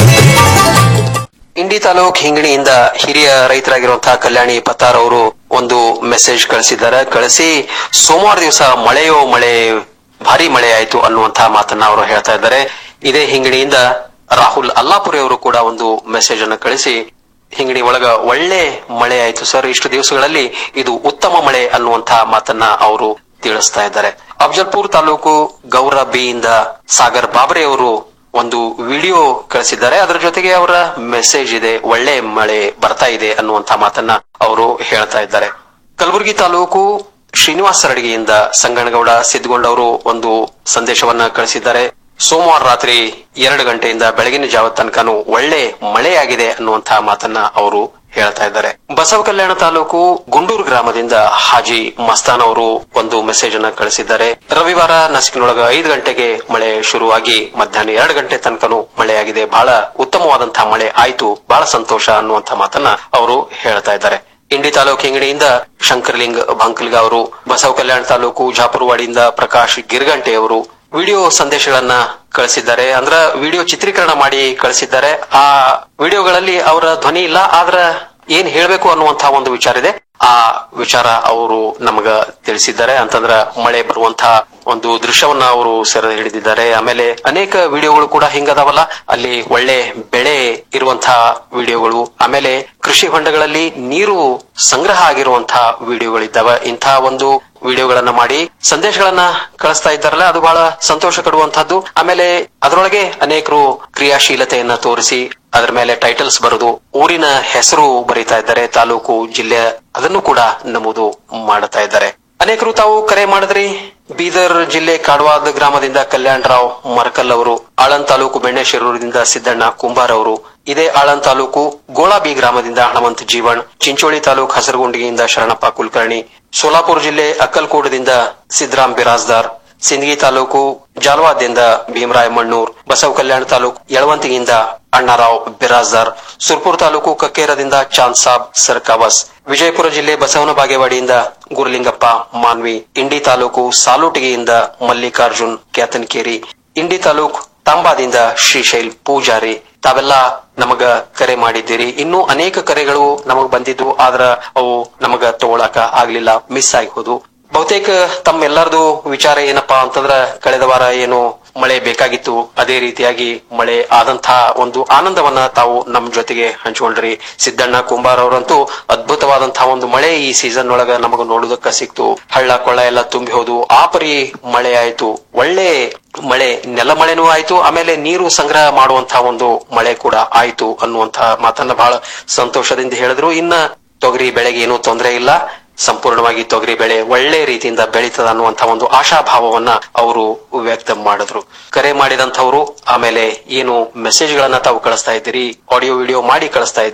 Indi ತಾಲೂಕ್ ಹಿಂಗಣಿಯಿಂದ ಹಿರಿಯ ರೈತರಾಗಿರುವಂತಹ ಕಲ್ಯಾಣಿ ಪತ್ತಾರ್ ಅವರು ಒಂದು ಮೆಸೇಜ್ ಕಳಿಸಿದ್ದಾರೆ ಕಳಿಸಿ ಸೋಮವಾರ ದಿವಸ ಮಳೆಯೋ ಮಳೆ ಭಾರಿ ಮಳೆ ಆಯ್ತು ಅನ್ನುವಂತಹ ಮಾತನ್ನ ಅವರು ಹೇಳ್ತಾ ಇದ್ದಾರೆ ಇದೇ ಹಿಂಗಣಿಯಿಂದ ರಾಹುಲ್ ಅಲ್ಲಾಪುರಿ ಅವರು ಕೂಡ ಒಂದು ಮೆಸೇಜ್ ಅನ್ನು ಕಳಿಸಿ ಹಿಂಗಣಿ ಒಳಗ ಒಳ್ಳೆ ಮಳೆ ಆಯ್ತು ಸರ್ ಇಷ್ಟು ದಿವಸಗಳಲ್ಲಿ ಇದು ಉತ್ತಮ ಮಳೆ ಅನ್ನುವಂತಹ ಮಾತನ್ನ ಅವರು ತಿಳಿಸ್ತಾ ಇದ್ದಾರೆ ಅಫಜಲ್ಪುರ್ ತಾಲೂಕು ಗೌರ ಬಿ ಇಂದ ಸಾಗರ್ ಬಾಬ್ರೆ ಅವರು ಒಂದು ವಿಡಿಯೋ ಕಳಿಸಿದ್ದಾರೆ ಅದರ ಜೊತೆಗೆ ಅವರ ಮೆಸೇಜ್ ಇದೆ ಒಳ್ಳೆ ಮಳೆ ಬರ್ತಾ ಇದೆ ಅನ್ನುವಂತ ಮಾತನ್ನ ಅವರು ಹೇಳ್ತಾ ಇದ್ದಾರೆ ಕಲಬುರಗಿ ತಾಲೂಕು ಶ್ರೀನಿವಾಸ ರಡಿಗೆಯಿಂದ ಸಂಗನಗೌಡ ಸಿದ್ದಗೊಂಡ ಅವರು ಒಂದು ಸಂದೇಶವನ್ನ ಕಳಿಸಿದ್ದಾರೆ ಸೋಮವಾರ ರಾತ್ರಿ ಎರಡು ಗಂಟೆಯಿಂದ ಬೆಳಗಿನ ಜಾವ ತನಕನೂ ಒಳ್ಳೆ ಮಳೆಯಾಗಿದೆ ಅನ್ನುವಂತಹ ಮಾತನ್ನ ಅವರು ಹೇಳ್ತಾ ಇದ್ದಾರೆ ಬಸವ ಕಲ್ಯಾಣ ತಾಲೂಕು ಗುಂಡೂರು ಗ್ರಾಮದಿಂದ ಹಾಜಿ ಮಸ್ತಾನ್ ಅವರು ಒಂದು ಮೆಸೇಜ್ ಅನ್ನ ಕಳಿಸಿದ್ದಾರೆ ರವಿವಾರ ನಸಿಕಿನೊಳಗ ಐದು ಗಂಟೆಗೆ ಮಳೆ ಶುರುವಾಗಿ ಮಧ್ಯಾಹ್ನ ಎರಡು ಗಂಟೆ ತನಕನೂ ಮಳೆಯಾಗಿದೆ ಬಹಳ ಉತ್ತಮವಾದಂತಹ ಮಳೆ ಆಯ್ತು ಬಹಳ ಸಂತೋಷ ಅನ್ನುವಂತ ಮಾತನ್ನ ಅವರು ಹೇಳ್ತಾ ಇದ್ದಾರೆ ಇಂಡಿ ತಾಲೂಕು ಹಿಂಗಡಿಯಿಂದ ಶಂಕರ್ಲಿಂಗ್ ಬಂಕಲ್ಗ ಅವರು ಬಸವ ಕಲ್ಯಾಣ ತಾಲೂಕು ಜಾಪುರವಾಡಿಯಿಂದ ಪ್ರಕಾಶ್ ಗಿರ್ಗಂಟೆ ಅವರು ವಿಡಿಯೋ ಸಂದೇಶಗಳನ್ನ ಕಳಿಸಿದ್ದಾರೆ ಅಂದ್ರ ವಿಡಿಯೋ ಚಿತ್ರೀಕರಣ ಮಾಡಿ ಕಳಿಸಿದ್ದಾರೆ ಆ ವಿಡಿಯೋಗಳಲ್ಲಿ ಅವರ ಧ್ವನಿ ಇಲ್ಲ ಆದ್ರ ಏನ್ ಹೇಳ್ಬೇಕು ಅನ್ನುವಂತಹ ಒಂದು ವಿಚಾರ ಇದೆ ಆ ವಿಚಾರ ಅವರು ನಮಗ ತಿಳಿಸಿದ್ದಾರೆ ಅಂತಂದ್ರ ಮಳೆ ಬರುವಂತಹ ಒಂದು ದೃಶ್ಯವನ್ನ ಅವರು ಸೆರೆ ಹಿಡಿದಿದ್ದಾರೆ ಆಮೇಲೆ ಅನೇಕ ವಿಡಿಯೋಗಳು ಕೂಡ ಹಿಂಗದಾವಲ್ಲ ಅಲ್ಲಿ ಒಳ್ಳೆ ಬೆಳೆ ಇರುವಂತಹ ವಿಡಿಯೋಗಳು ಆಮೇಲೆ ಕೃಷಿ ಹೊಂಡಗಳಲ್ಲಿ ನೀರು ಸಂಗ್ರಹ ಆಗಿರುವಂತಹ ವಿಡಿಯೋಗಳಿದ್ದಾವೆ ಇಂತಹ ಒಂದು ವಿಡಿಯೋಗಳನ್ನ ಮಾಡಿ ಸಂದೇಶಗಳನ್ನ ಕಳಿಸ್ತಾ ಇದ್ದಾರಲ್ಲ ಅದು ಬಹಳ ಸಂತೋಷ ಕೊಡುವಂತಹದ್ದು ಆಮೇಲೆ ಅದರೊಳಗೆ ಅನೇಕರು ಕ್ರಿಯಾಶೀಲತೆಯನ್ನ ತೋರಿಸಿ ಅದರ ಮೇಲೆ ಟೈಟಲ್ಸ್ ಬರೆದು ಊರಿನ ಹೆಸರು ಬರೀತಾ ಇದ್ದಾರೆ ತಾಲೂಕು ಜಿಲ್ಲೆ ಅದನ್ನು ಕೂಡ ನಮೂದು ಮಾಡುತ್ತಾ ಇದ್ದಾರೆ ಅನೇಕರು ತಾವು ಕರೆ ಮಾಡಿದ್ರಿ ಬೀದರ್ ಜಿಲ್ಲೆ ಕಾಡವಾದ ಗ್ರಾಮದಿಂದ ಕಲ್ಯಾಣ್ ರಾವ್ ಮರಕಲ್ ಅವರು ಆಳಂದ್ ತಾಲೂಕು ಬೆಣ್ಣೆಶಿರೂರಿನಿಂದ ಸಿದ್ದಣ್ಣ ಕುಂಬಾರ್ ಅವರು ಇದೇ ಆಳಂದ್ ತಾಲೂಕು ಗೋಳಾಬಿ ಗ್ರಾಮದಿಂದ ಹಣವಂತ್ ಜೀವಣ್ ಚಿಂಚೋಳಿ ತಾಲೂಕು ಹಸರಗುಂಡಿಯಿಂದ ಶರಣಪ್ಪ ಕುಲಕರ್ಣಿ ಸೋಲಾಪುರ ಜಿಲ್ಲೆ ಅಕ್ಕಲ್ಕೋಟದಿಂದ ಸಿದ್ದರಾಮ್ ಬಿರಾಜ್ದಾರ್ ಸಿಂದಗಿ ತಾಲೂಕು ಜಾಲ್ವಾದಿಂದ ಭೀಮರಾಯ ಮಣ್ಣೂರ್ ಬಸವ ಕಲ್ಯಾಣ ತಾಲೂಕು ಯಳವಂತಿಯಿಂದ ಅಣ್ಣಾರಾವ್ ಬಿರಾಜ್ದಾರ್ ಸುರ್ಪುರ್ ತಾಲೂಕು ಕಕ್ಕೇರದಿಂದ ಚಾಂದ್ ಸಾಬ್ ಸರ್ಕಾವಸ್ ವಿಜಯಪುರ ಜಿಲ್ಲೆ ಬಸವನ ಬಾಗೇವಾಡಿಯಿಂದ ಗುರುಲಿಂಗಪ್ಪ ಮಾನ್ವಿ ಇಂಡಿ ತಾಲೂಕು ಸಾಲುಟಿಗೆಯಿಂದ ಮಲ್ಲಿಕಾರ್ಜುನ್ ಕ್ಯಾತನ್ಕೇರಿ ಇಂಡಿ ತಾಲೂಕ್ ತಾಂಬಾದಿಂದ ಶ್ರೀಶೈಲ್ ಪೂಜಾರಿ ತಾವೆಲ್ಲ ನಮಗ ಕರೆ ಮಾಡಿದ್ದೀರಿ ಇನ್ನೂ ಅನೇಕ ಕರೆಗಳು ನಮಗ್ ಬಂದಿದ್ವು ಆದ್ರ ಅವು ನಮಗ ತಗೊಳಕ ಆಗ್ಲಿಲ್ಲ ಮಿಸ್ ಆಗಿ ಹೋದು ಬಹುತೇಕ ತಮ್ಮೆಲ್ಲರದು ವಿಚಾರ ಏನಪ್ಪಾ ಅಂತಂದ್ರ ಕಳೆದ ವಾರ ಏನು ಮಳೆ ಬೇಕಾಗಿತ್ತು ಅದೇ ರೀತಿಯಾಗಿ ಮಳೆ ಆದಂತಹ ಒಂದು ಆನಂದವನ್ನ ತಾವು ನಮ್ ಜೊತೆಗೆ ಹಂಚಿಕೊಂಡ್ರಿ ಸಿದ್ದಣ್ಣ ಕುಂಬಾರ್ ಅವರಂತೂ ಅದ್ಭುತವಾದಂತಹ ಒಂದು ಮಳೆ ಈ ಸೀಸನ್ ಒಳಗ ನಮಗ ನೋಡುವುದಕ್ಕ ಸಿಕ್ತು ಹಳ್ಳ ಕೊಳ್ಳ ಎಲ್ಲ ತುಂಬಿ ಹೋದು ಆ ಪರಿ ಮಳೆ ಆಯ್ತು ಒಳ್ಳೆ ಮಳೆ ನೆಲ ಮಳೆನೂ ಆಯ್ತು ಆಮೇಲೆ ನೀರು ಸಂಗ್ರಹ ಮಾಡುವಂತಹ ಒಂದು ಮಳೆ ಕೂಡ ಆಯ್ತು ಅನ್ನುವಂತಹ ಮಾತನ್ನ ಬಹಳ ಸಂತೋಷದಿಂದ ಹೇಳಿದ್ರು ಇನ್ನ ತೊಗರಿ ಬೆಳೆಗೆ ಏನೂ ತೊಂದರೆ ಇಲ್ಲ ಸಂಪೂರ್ಣವಾಗಿ ತೊಗರಿ ಬೆಳೆ ಒಳ್ಳೆ ರೀತಿಯಿಂದ ಬೆಳೀತದ ಅನ್ನುವಂತಹ ಒಂದು ಆಶಾಭಾವವನ್ನ ಅವರು ವ್ಯಕ್ತ ಮಾಡಿದ್ರು ಕರೆ ಮಾಡಿದಂತವರು ಆಮೇಲೆ ಏನು ಮೆಸೇಜ್ ಗಳನ್ನ ತಾವು ಕಳಿಸ್ತಾ ಇದ್ದೀರಿ ಆಡಿಯೋ ವಿಡಿಯೋ ಮಾಡಿ ಕಳಿಸ್ತಾ ಇದ್ದೀರಿ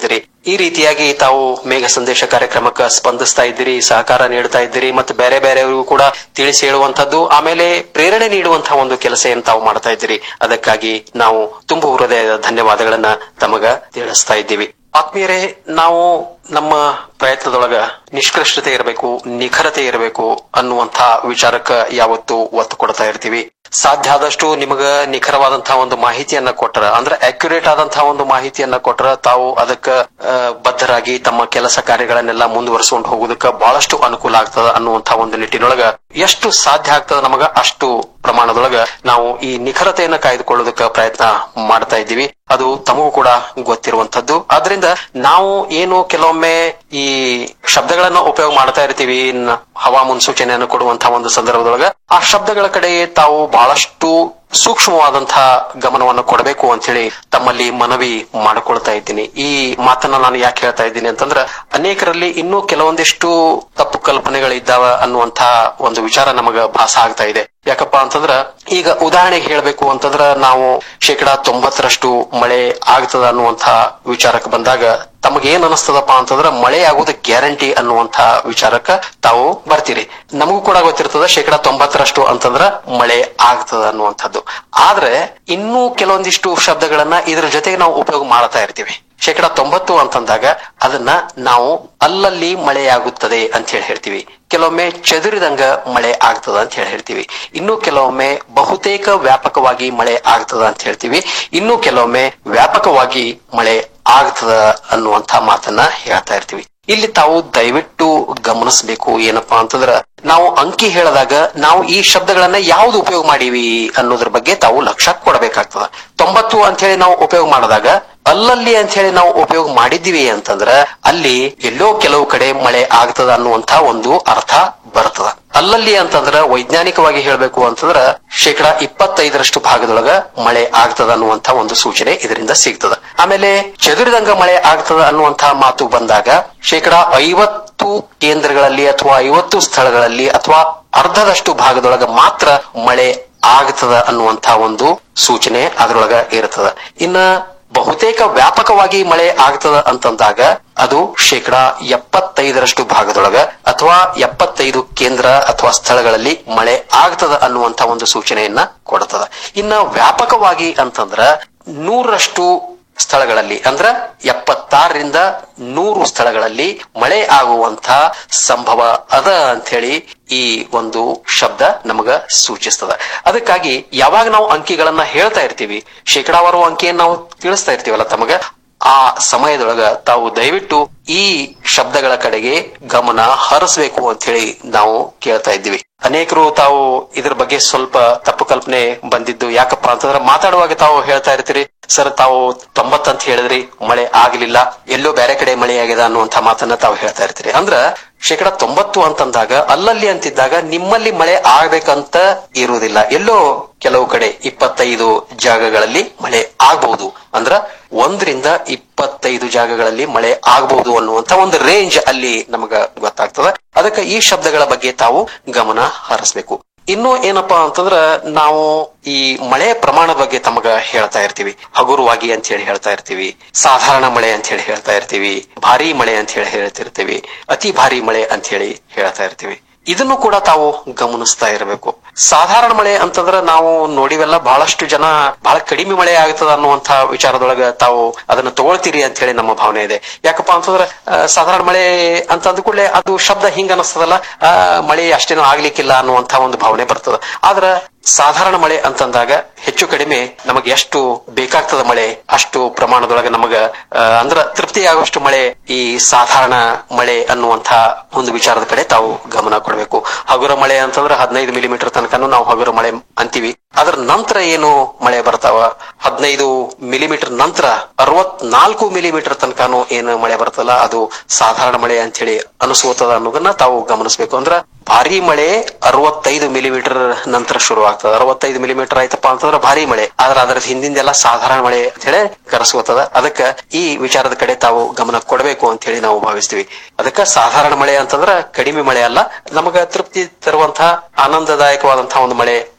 ಈ ರೀತಿಯಾಗಿ ತಾವು ಮೇಘ ಸಂದೇಶ ಕಾರ್ಯಕ್ರಮಕ್ಕೆ ಸ್ಪಂದಿಸ್ತಾ ಇದ್ದೀರಿ ಸಹಕಾರ ನೀಡ್ತಾ ಇದ್ದೀರಿ ಮತ್ತು ಬೇರೆ ಬೇರೆಯವರಿಗೂ ಕೂಡ ತಿಳಿಸಿ ಹೇಳುವಂತದ್ದು ಆಮೇಲೆ ಪ್ರೇರಣೆ ನೀಡುವಂತಹ ಒಂದು ಕೆಲಸ ಏನ್ ತಾವು ಮಾಡ್ತಾ ಇದ್ದೀರಿ ಅದಕ್ಕಾಗಿ ನಾವು ತುಂಬು ಹೃದಯದ ಧನ್ಯವಾದಗಳನ್ನ ತಮಗ ತಿಳಿಸ್ತಾ ಇದ್ದೀವಿ ಆತ್ಮೀಯರೇ ನಾವು ನಮ್ಮ ಪ್ರಯತ್ನದೊಳಗ ನಿಷ್ಕೃಷ್ಟತೆ ಇರಬೇಕು ನಿಖರತೆ ಇರಬೇಕು ಅನ್ನುವಂತ ವಿಚಾರಕ್ಕ ಯಾವತ್ತು ಒತ್ತು ಕೊಡ್ತಾ ಇರ್ತೀವಿ ಸಾಧ್ಯ ಆದಷ್ಟು ನಿಮಗ ನಿಖರವಾದಂತಹ ಒಂದು ಮಾಹಿತಿಯನ್ನ ಕೊಟ್ರ ಅಂದ್ರೆ ಅಕ್ಯುರೇಟ್ ಆದಂತಹ ಒಂದು ಮಾಹಿತಿಯನ್ನ ಕೊಟ್ರ ತಾವು ಅದಕ್ಕ ಆ, ಬದ್ಧರಾಗಿ ತಮ್ಮ ಕೆಲಸ ಕಾರ್ಯಗಳನ್ನೆಲ್ಲ ಮುಂದುವರಿಸಿಕೊಂಡು ಹೋಗೋದಕ್ಕ ಬಹಳಷ್ಟು ಅನುಕೂಲ ಆಗ್ತದ ಅನ್ನುವಂತಹ ಒಂದು ನಿಟ್ಟಿನೊಳಗ ಎಷ್ಟು ಸಾಧ್ಯ ಆಗ್ತದ ನಮಗ ಅಷ್ಟು ಪ್ರಮಾಣದೊಳಗ ನಾವು ಈ ನಿಖರತೆಯನ್ನ ಕಾಯ್ದುಕೊಳ್ಳೋದಕ್ಕ ಪ್ರಯತ್ನ ಮಾಡ್ತಾ ಇದ್ದೀವಿ ಅದು ತಮಗೂ ಕೂಡ ಗೊತ್ತಿರುವಂತದ್ದು ಆದ್ರಿಂದ ನಾವು ಏನು ಕೆಲವೊಮ್ಮೆ ಈ ಶಬ್ದಗಳನ್ನ ಉಪಯೋಗ ಮಾಡ್ತಾ ಇರ್ತೀವಿ ನ- ಹವಾ ಮುನ್ಸೂಚನೆಯನ್ನು ಕೊಡುವಂತಹ ಒಂದು ಸಂದರ್ಭದೊಳಗ ಆ ಶಬ್ದಗಳ ಕಡೆ ತಾವು ಬಹಳಷ್ಟು ಸೂಕ್ಷ್ಮವಾದಂತಹ ಗಮನವನ್ನು ಕೊಡಬೇಕು ಅಂತ ಹೇಳಿ ತಮ್ಮಲ್ಲಿ ಮನವಿ ಮಾಡಿಕೊಳ್ತಾ ಇದ್ದೀನಿ ಈ ಮಾತನ್ನ ನಾನು ಯಾಕೆ ಹೇಳ್ತಾ ಇದ್ದೀನಿ ಅಂತಂದ್ರ ಅನೇಕರಲ್ಲಿ ಇನ್ನೂ ಕೆಲವೊಂದಿಷ್ಟು ತಪ್ಪು ಕಲ್ಪನೆಗಳಿದ್ದಾವ ಅನ್ನುವಂತಹ ಒಂದು ವಿಚಾರ ನಮಗ ಭಾಸ ಆಗ್ತಾ ಇದೆ ಯಾಕಪ್ಪ ಅಂತಂದ್ರ ಈಗ ಉದಾಹರಣೆಗೆ ಹೇಳ್ಬೇಕು ಅಂತಂದ್ರ ನಾವು ಶೇಕಡಾ ತೊಂಬತ್ತರಷ್ಟು ಮಳೆ ಆಗ್ತದ ಅನ್ನುವಂತ ವಿಚಾರಕ್ಕೆ ಬಂದಾಗ ತಮಗೆ ಏನ್ ಅನಿಸ್ತದಪ್ಪ ಅಂತಂದ್ರ ಮಳೆ ಆಗೋದು ಗ್ಯಾರಂಟಿ ಅನ್ನುವಂತ ವಿಚಾರಕ್ಕ ತಾವು ಬರ್ತೀರಿ ನಮಗೂ ಕೂಡ ಗೊತ್ತಿರ್ತದ ಶೇಕಡಾ ತೊಂಬತ್ತರಷ್ಟು ಅಂತಂದ್ರ ಮಳೆ ಆಗ್ತದ ಅನ್ನುವಂಥದ್ದು ಆದ್ರೆ ಇನ್ನೂ ಕೆಲವೊಂದಿಷ್ಟು ಶಬ್ದಗಳನ್ನ ಇದ್ರ ಜೊತೆಗೆ ನಾವು ಉಪಯೋಗ ಮಾಡ್ತಾ ಇರ್ತೀವಿ ಶೇಕಡಾ ತೊಂಬತ್ತು ಅಂತಂದಾಗ ಅದನ್ನ ನಾವು ಅಲ್ಲಲ್ಲಿ ಮಳೆಯಾಗುತ್ತದೆ ಅಂತ ಹೇಳಿ ಹೇಳ್ತೀವಿ ಕೆಲವೊಮ್ಮೆ ಚದುರಿದಂಗ ಮಳೆ ಆಗ್ತದ ಅಂತ ಹೇಳಿ ಹೇಳ್ತೀವಿ ಇನ್ನು ಕೆಲವೊಮ್ಮೆ ಬಹುತೇಕ ವ್ಯಾಪಕವಾಗಿ ಮಳೆ ಆಗ್ತದ ಅಂತ ಹೇಳ್ತೀವಿ ಇನ್ನು ಕೆಲವೊಮ್ಮೆ ವ್ಯಾಪಕವಾಗಿ ಮಳೆ ಆಗ್ತದ ಅನ್ನುವಂತ ಮಾತನ್ನ ಹೇಳ್ತಾ ಇರ್ತೀವಿ ಇಲ್ಲಿ ತಾವು ದಯವಿಟ್ಟು ಗಮನಿಸಬೇಕು ಏನಪ್ಪಾ ಅಂತಂದ್ರ ನಾವು ಅಂಕಿ ಹೇಳಿದಾಗ ನಾವು ಈ ಶಬ್ದಗಳನ್ನ ಯಾವ್ದು ಉಪಯೋಗ ಮಾಡೀವಿ ಅನ್ನೋದ್ರ ಬಗ್ಗೆ ತಾವು ಲಕ್ಷ್ಯ ಕೊಡಬೇಕಾಗ್ತದ ತೊಂಬತ್ತು ಅಂತ ಹೇಳಿ ನಾವು ಉಪಯೋಗ ಮಾಡಿದಾಗ ಅಲ್ಲಲ್ಲಿ ಅಂತ ಹೇಳಿ ನಾವು ಉಪಯೋಗ ಮಾಡಿದ್ದೀವಿ ಅಂತಂದ್ರ ಅಲ್ಲಿ ಎಲ್ಲೋ ಕೆಲವು ಕಡೆ ಮಳೆ ಆಗ್ತದ ಅನ್ನುವಂತ ಒಂದು ಅರ್ಥ ಬರ್ತದ ಅಲ್ಲಲ್ಲಿ ಅಂತಂದ್ರ ವೈಜ್ಞಾನಿಕವಾಗಿ ಹೇಳ್ಬೇಕು ಅಂತಂದ್ರ ಶೇಕಡಾ ಇಪ್ಪತ್ತೈದರಷ್ಟು ಭಾಗದೊಳಗ ಮಳೆ ಆಗ್ತದ ಅನ್ನುವಂತ ಒಂದು ಸೂಚನೆ ಇದರಿಂದ ಸಿಗ್ತದ ಆಮೇಲೆ ಚದುರಿದಂಗ ಮಳೆ ಆಗ್ತದ ಅನ್ನುವಂತ ಮಾತು ಬಂದಾಗ ಶೇಕಡಾ ಐವತ್ತು ಕೇಂದ್ರಗಳಲ್ಲಿ ಅಥವಾ ಐವತ್ತು ಸ್ಥಳಗಳಲ್ಲಿ ಅಥವಾ ಅರ್ಧದಷ್ಟು ಭಾಗದೊಳಗ ಮಾತ್ರ ಮಳೆ ಆಗ್ತದ ಅನ್ನುವಂತ ಒಂದು ಸೂಚನೆ ಅದ್ರೊಳಗ ಇರ್ತದ ಇನ್ನ ಬಹುತೇಕ ವ್ಯಾಪಕವಾಗಿ ಮಳೆ ಆಗ್ತದ ಅಂತಂದಾಗ ಅದು ಶೇಕಡಾ ಎಪ್ಪತ್ತೈದರಷ್ಟು ಭಾಗದೊಳಗ ಅಥವಾ ಎಪ್ಪತ್ತೈದು ಕೇಂದ್ರ ಅಥವಾ ಸ್ಥಳಗಳಲ್ಲಿ ಮಳೆ ಆಗ್ತದ ಅನ್ನುವಂತ ಒಂದು ಸೂಚನೆಯನ್ನ ಕೊಡ್ತದ ಇನ್ನ ವ್ಯಾಪಕವಾಗಿ ಅಂತಂದ್ರ ನೂರರಷ್ಟು ಸ್ಥಳಗಳಲ್ಲಿ ಅಂದ್ರ ಎಪ್ಪತ್ತಾರರಿಂದ ನೂರು ಸ್ಥಳಗಳಲ್ಲಿ ಮಳೆ ಆಗುವಂತ ಸಂಭವ ಅದ ಅಂತ ಹೇಳಿ ಈ ಒಂದು ಶಬ್ದ ನಮಗ ಸೂಚಿಸ್ತದ ಅದಕ್ಕಾಗಿ ಯಾವಾಗ ನಾವು ಅಂಕಿಗಳನ್ನ ಹೇಳ್ತಾ ಇರ್ತೀವಿ ಶೇಕಡಾವಾರು ಅಂಕಿಯನ್ನು ನಾವು ತಿಳಿಸ್ತಾ ಇರ್ತೀವಲ್ಲ ತಮಗ ಆ ಸಮಯದೊಳಗ ತಾವು ದಯವಿಟ್ಟು ಈ ಶಬ್ದಗಳ ಕಡೆಗೆ ಗಮನ ಹರಿಸಬೇಕು ಅಂತ ಹೇಳಿ ನಾವು ಕೇಳ್ತಾ ಇದ್ದೀವಿ ಅನೇಕರು ತಾವು ಇದ್ರ ಬಗ್ಗೆ ಸ್ವಲ್ಪ ತಪ್ಪು ಕಲ್ಪನೆ ಬಂದಿದ್ದು ಯಾಕಪ್ಪ ಅಂತಂದ್ರೆ ಮಾತಾಡುವಾಗ ತಾವು ಹೇಳ್ತಾ ಇರ್ತೀರಿ ಸರ್ ತಾವು ತೊಂಬತ್ತಂತ ಹೇಳಿದ್ರಿ ಮಳೆ ಆಗ್ಲಿಲ್ಲ ಎಲ್ಲೋ ಬೇರೆ ಕಡೆ ಮಳೆ ಆಗಿದೆ ಅನ್ನುವಂತ ಮಾತನ್ನ ತಾವು ಹೇಳ್ತಾ ಇರ್ತೀರಿ ಅಂದ್ರ ಶೇಕಡ ತೊಂಬತ್ತು ಅಂತಂದಾಗ ಅಲ್ಲಲ್ಲಿ ಅಂತಿದ್ದಾಗ ನಿಮ್ಮಲ್ಲಿ ಮಳೆ ಆಗ್ಬೇಕಂತ ಇರುವುದಿಲ್ಲ ಎಲ್ಲೋ ಕೆಲವು ಕಡೆ ಇಪ್ಪತ್ತೈದು ಜಾಗಗಳಲ್ಲಿ ಮಳೆ ಆಗ್ಬಹುದು ಅಂದ್ರ ಒಂದರಿಂದ ಇಪ್ಪತ್ತೈದು ಜಾಗಗಳಲ್ಲಿ ಮಳೆ ಆಗ್ಬಹುದು ಅನ್ನುವಂತ ಒಂದು ರೇಂಜ್ ಅಲ್ಲಿ ನಮಗ ಗೊತ್ತಾಗ್ತದ ಅದಕ್ಕೆ ಈ ಶಬ್ದಗಳ ಬಗ್ಗೆ ತಾವು ಗಮನ ಹರಿಸ್ಬೇಕು ಇನ್ನು ಏನಪ್ಪಾ ಅಂತಂದ್ರ ನಾವು ಈ ಮಳೆ ಪ್ರಮಾಣ ಬಗ್ಗೆ ತಮಗ ಹೇಳ್ತಾ ಇರ್ತೀವಿ ಹಗುರವಾಗಿ ಅಂತ ಹೇಳಿ ಹೇಳ್ತಾ ಇರ್ತೀವಿ ಸಾಧಾರಣ ಮಳೆ ಅಂತ ಹೇಳಿ ಹೇಳ್ತಾ ಇರ್ತೀವಿ ಭಾರಿ ಮಳೆ ಅಂತ ಹೇಳಿ ಹೇಳ್ತಿರ್ತೀವಿ ಅತಿ ಭಾರಿ ಮಳೆ ಅಂತ ಹೇಳಿ ಹೇಳ್ತಾ ಇರ್ತೀವಿ ಇದನ್ನು ಕೂಡ ತಾವು ಗಮನಿಸ್ತಾ ಇರಬೇಕು ಸಾಧಾರಣ ಮಳೆ ಅಂತಂದ್ರ ನಾವು ನೋಡಿವೆಲ್ಲ ಬಹಳಷ್ಟು ಜನ ಬಹಳ ಕಡಿಮೆ ಮಳೆ ಆಗ್ತದ ಅನ್ನುವಂತ ವಿಚಾರದೊಳಗ ತಾವು ಅದನ್ನ ತಗೊಳ್ತೀರಿ ಅಂತ ಹೇಳಿ ನಮ್ಮ ಭಾವನೆ ಇದೆ ಯಾಕಪ್ಪ ಅಂತಂದ್ರ ಆ, ಸಾಧಾರಣ ಮಳೆ ಅಂತ ಅಂದ ಕೂಡಲೇ ಅದು ಶಬ್ದ ಹಿಂಗ ಅನಿಸ್ತದಲ್ಲ ಆ, ಮಳೆ ಅಷ್ಟೇನೂ ಆಗ್ಲಿಕ್ಕಿಲ್ಲ ಅನ್ನುವಂತ ಒಂದು ಭಾವನೆ ಬರ್ತದ ಆದ್ರ ಸಾಧಾರಣ ಮಳೆ ಅಂತಂದಾಗ ಹೆಚ್ಚು ಕಡಿಮೆ ನಮಗೆ ಎಷ್ಟು ಬೇಕಾಗ್ತದ ಮಳೆ ಅಷ್ಟು ಪ್ರಮಾಣದೊಳಗೆ ನಮಗ ಆ, ಅಂದ್ರ ತೃಪ್ತಿ ಆಗುವಷ್ಟು ಮಳೆ ಈ ಸಾಧಾರಣ ಮಳೆ ಅನ್ನುವಂತ ಒಂದು ವಿಚಾರದ ಕಡೆ ತಾವು ಗಮನ ಕೊಡಬೇಕು ಹಗುರ ಮಳೆ ಅಂತಂದ್ರೆ ಹದಿನೈದು ಮಿಲಿಮೀಟರ್ ತನಕನೂ ನಾವು ಹಗುರ ಮಳೆ ಅಂತೀವಿ ಅದ್ರ ನಂತರ ಏನು ಮಳೆ ಬರ್ತಾವ ಹದಿನೈದು ಮಿಲಿಮೀಟರ್ ನಂತರ ಅರವತ್ನಾಲ್ಕು ಮಿಲಿಮೀಟರ್ ತನಕನೂ ಏನು ಮಳೆ ಬರ್ತಲ್ಲ ಅದು ಸಾಧಾರಣ ಮಳೆ ಅಂತ ಹೇಳಿ ಅನಿಸ್ಕೋತದ ಅನ್ನೋದನ್ನ ತಾವು ಗಮನಿಸಬೇಕು ಅಂದ್ರ ಭಾರಿ ಮಳೆ ಅರವತ್ತೈದು ಮಿಲಿಮೀಟರ್ ನಂತರ ಶುರು ಆಗ್ತದ ಅರವತ್ತೈದು ಮಿಲಿಮೀಟರ್ ಆಯ್ತಪ್ಪ ಅಂತಂದ್ರೆ ಭಾರಿ ಮಳೆ ಆದ್ರೆ ಅದ್ರ ಹಿಂದಿಂದೆಲ್ಲ ಸಾಧಾರಣ ಮಳೆ ಅಂತ ಹೇಳಿ ಕರೆಸ್ಕೋತದ ಅದಕ್ಕ ಈ ವಿಚಾರದ ಕಡೆ ತಾವು ಗಮನ ಕೊಡಬೇಕು ಅಂತ ಹೇಳಿ ನಾವು ಭಾವಿಸ್ತೀವಿ ಅದಕ್ಕ ಸಾಧಾರಣ ಮಳೆ ಅಂತಂದ್ರ ಕಡಿಮೆ ಮಳೆ ಅಲ್ಲ ನಮಗ ತೃಪ್ತಿ ತರುವಂತಹ ಆನಂದದಾಯಕವಾದಂತಹ ಒಂದು ಮಳೆ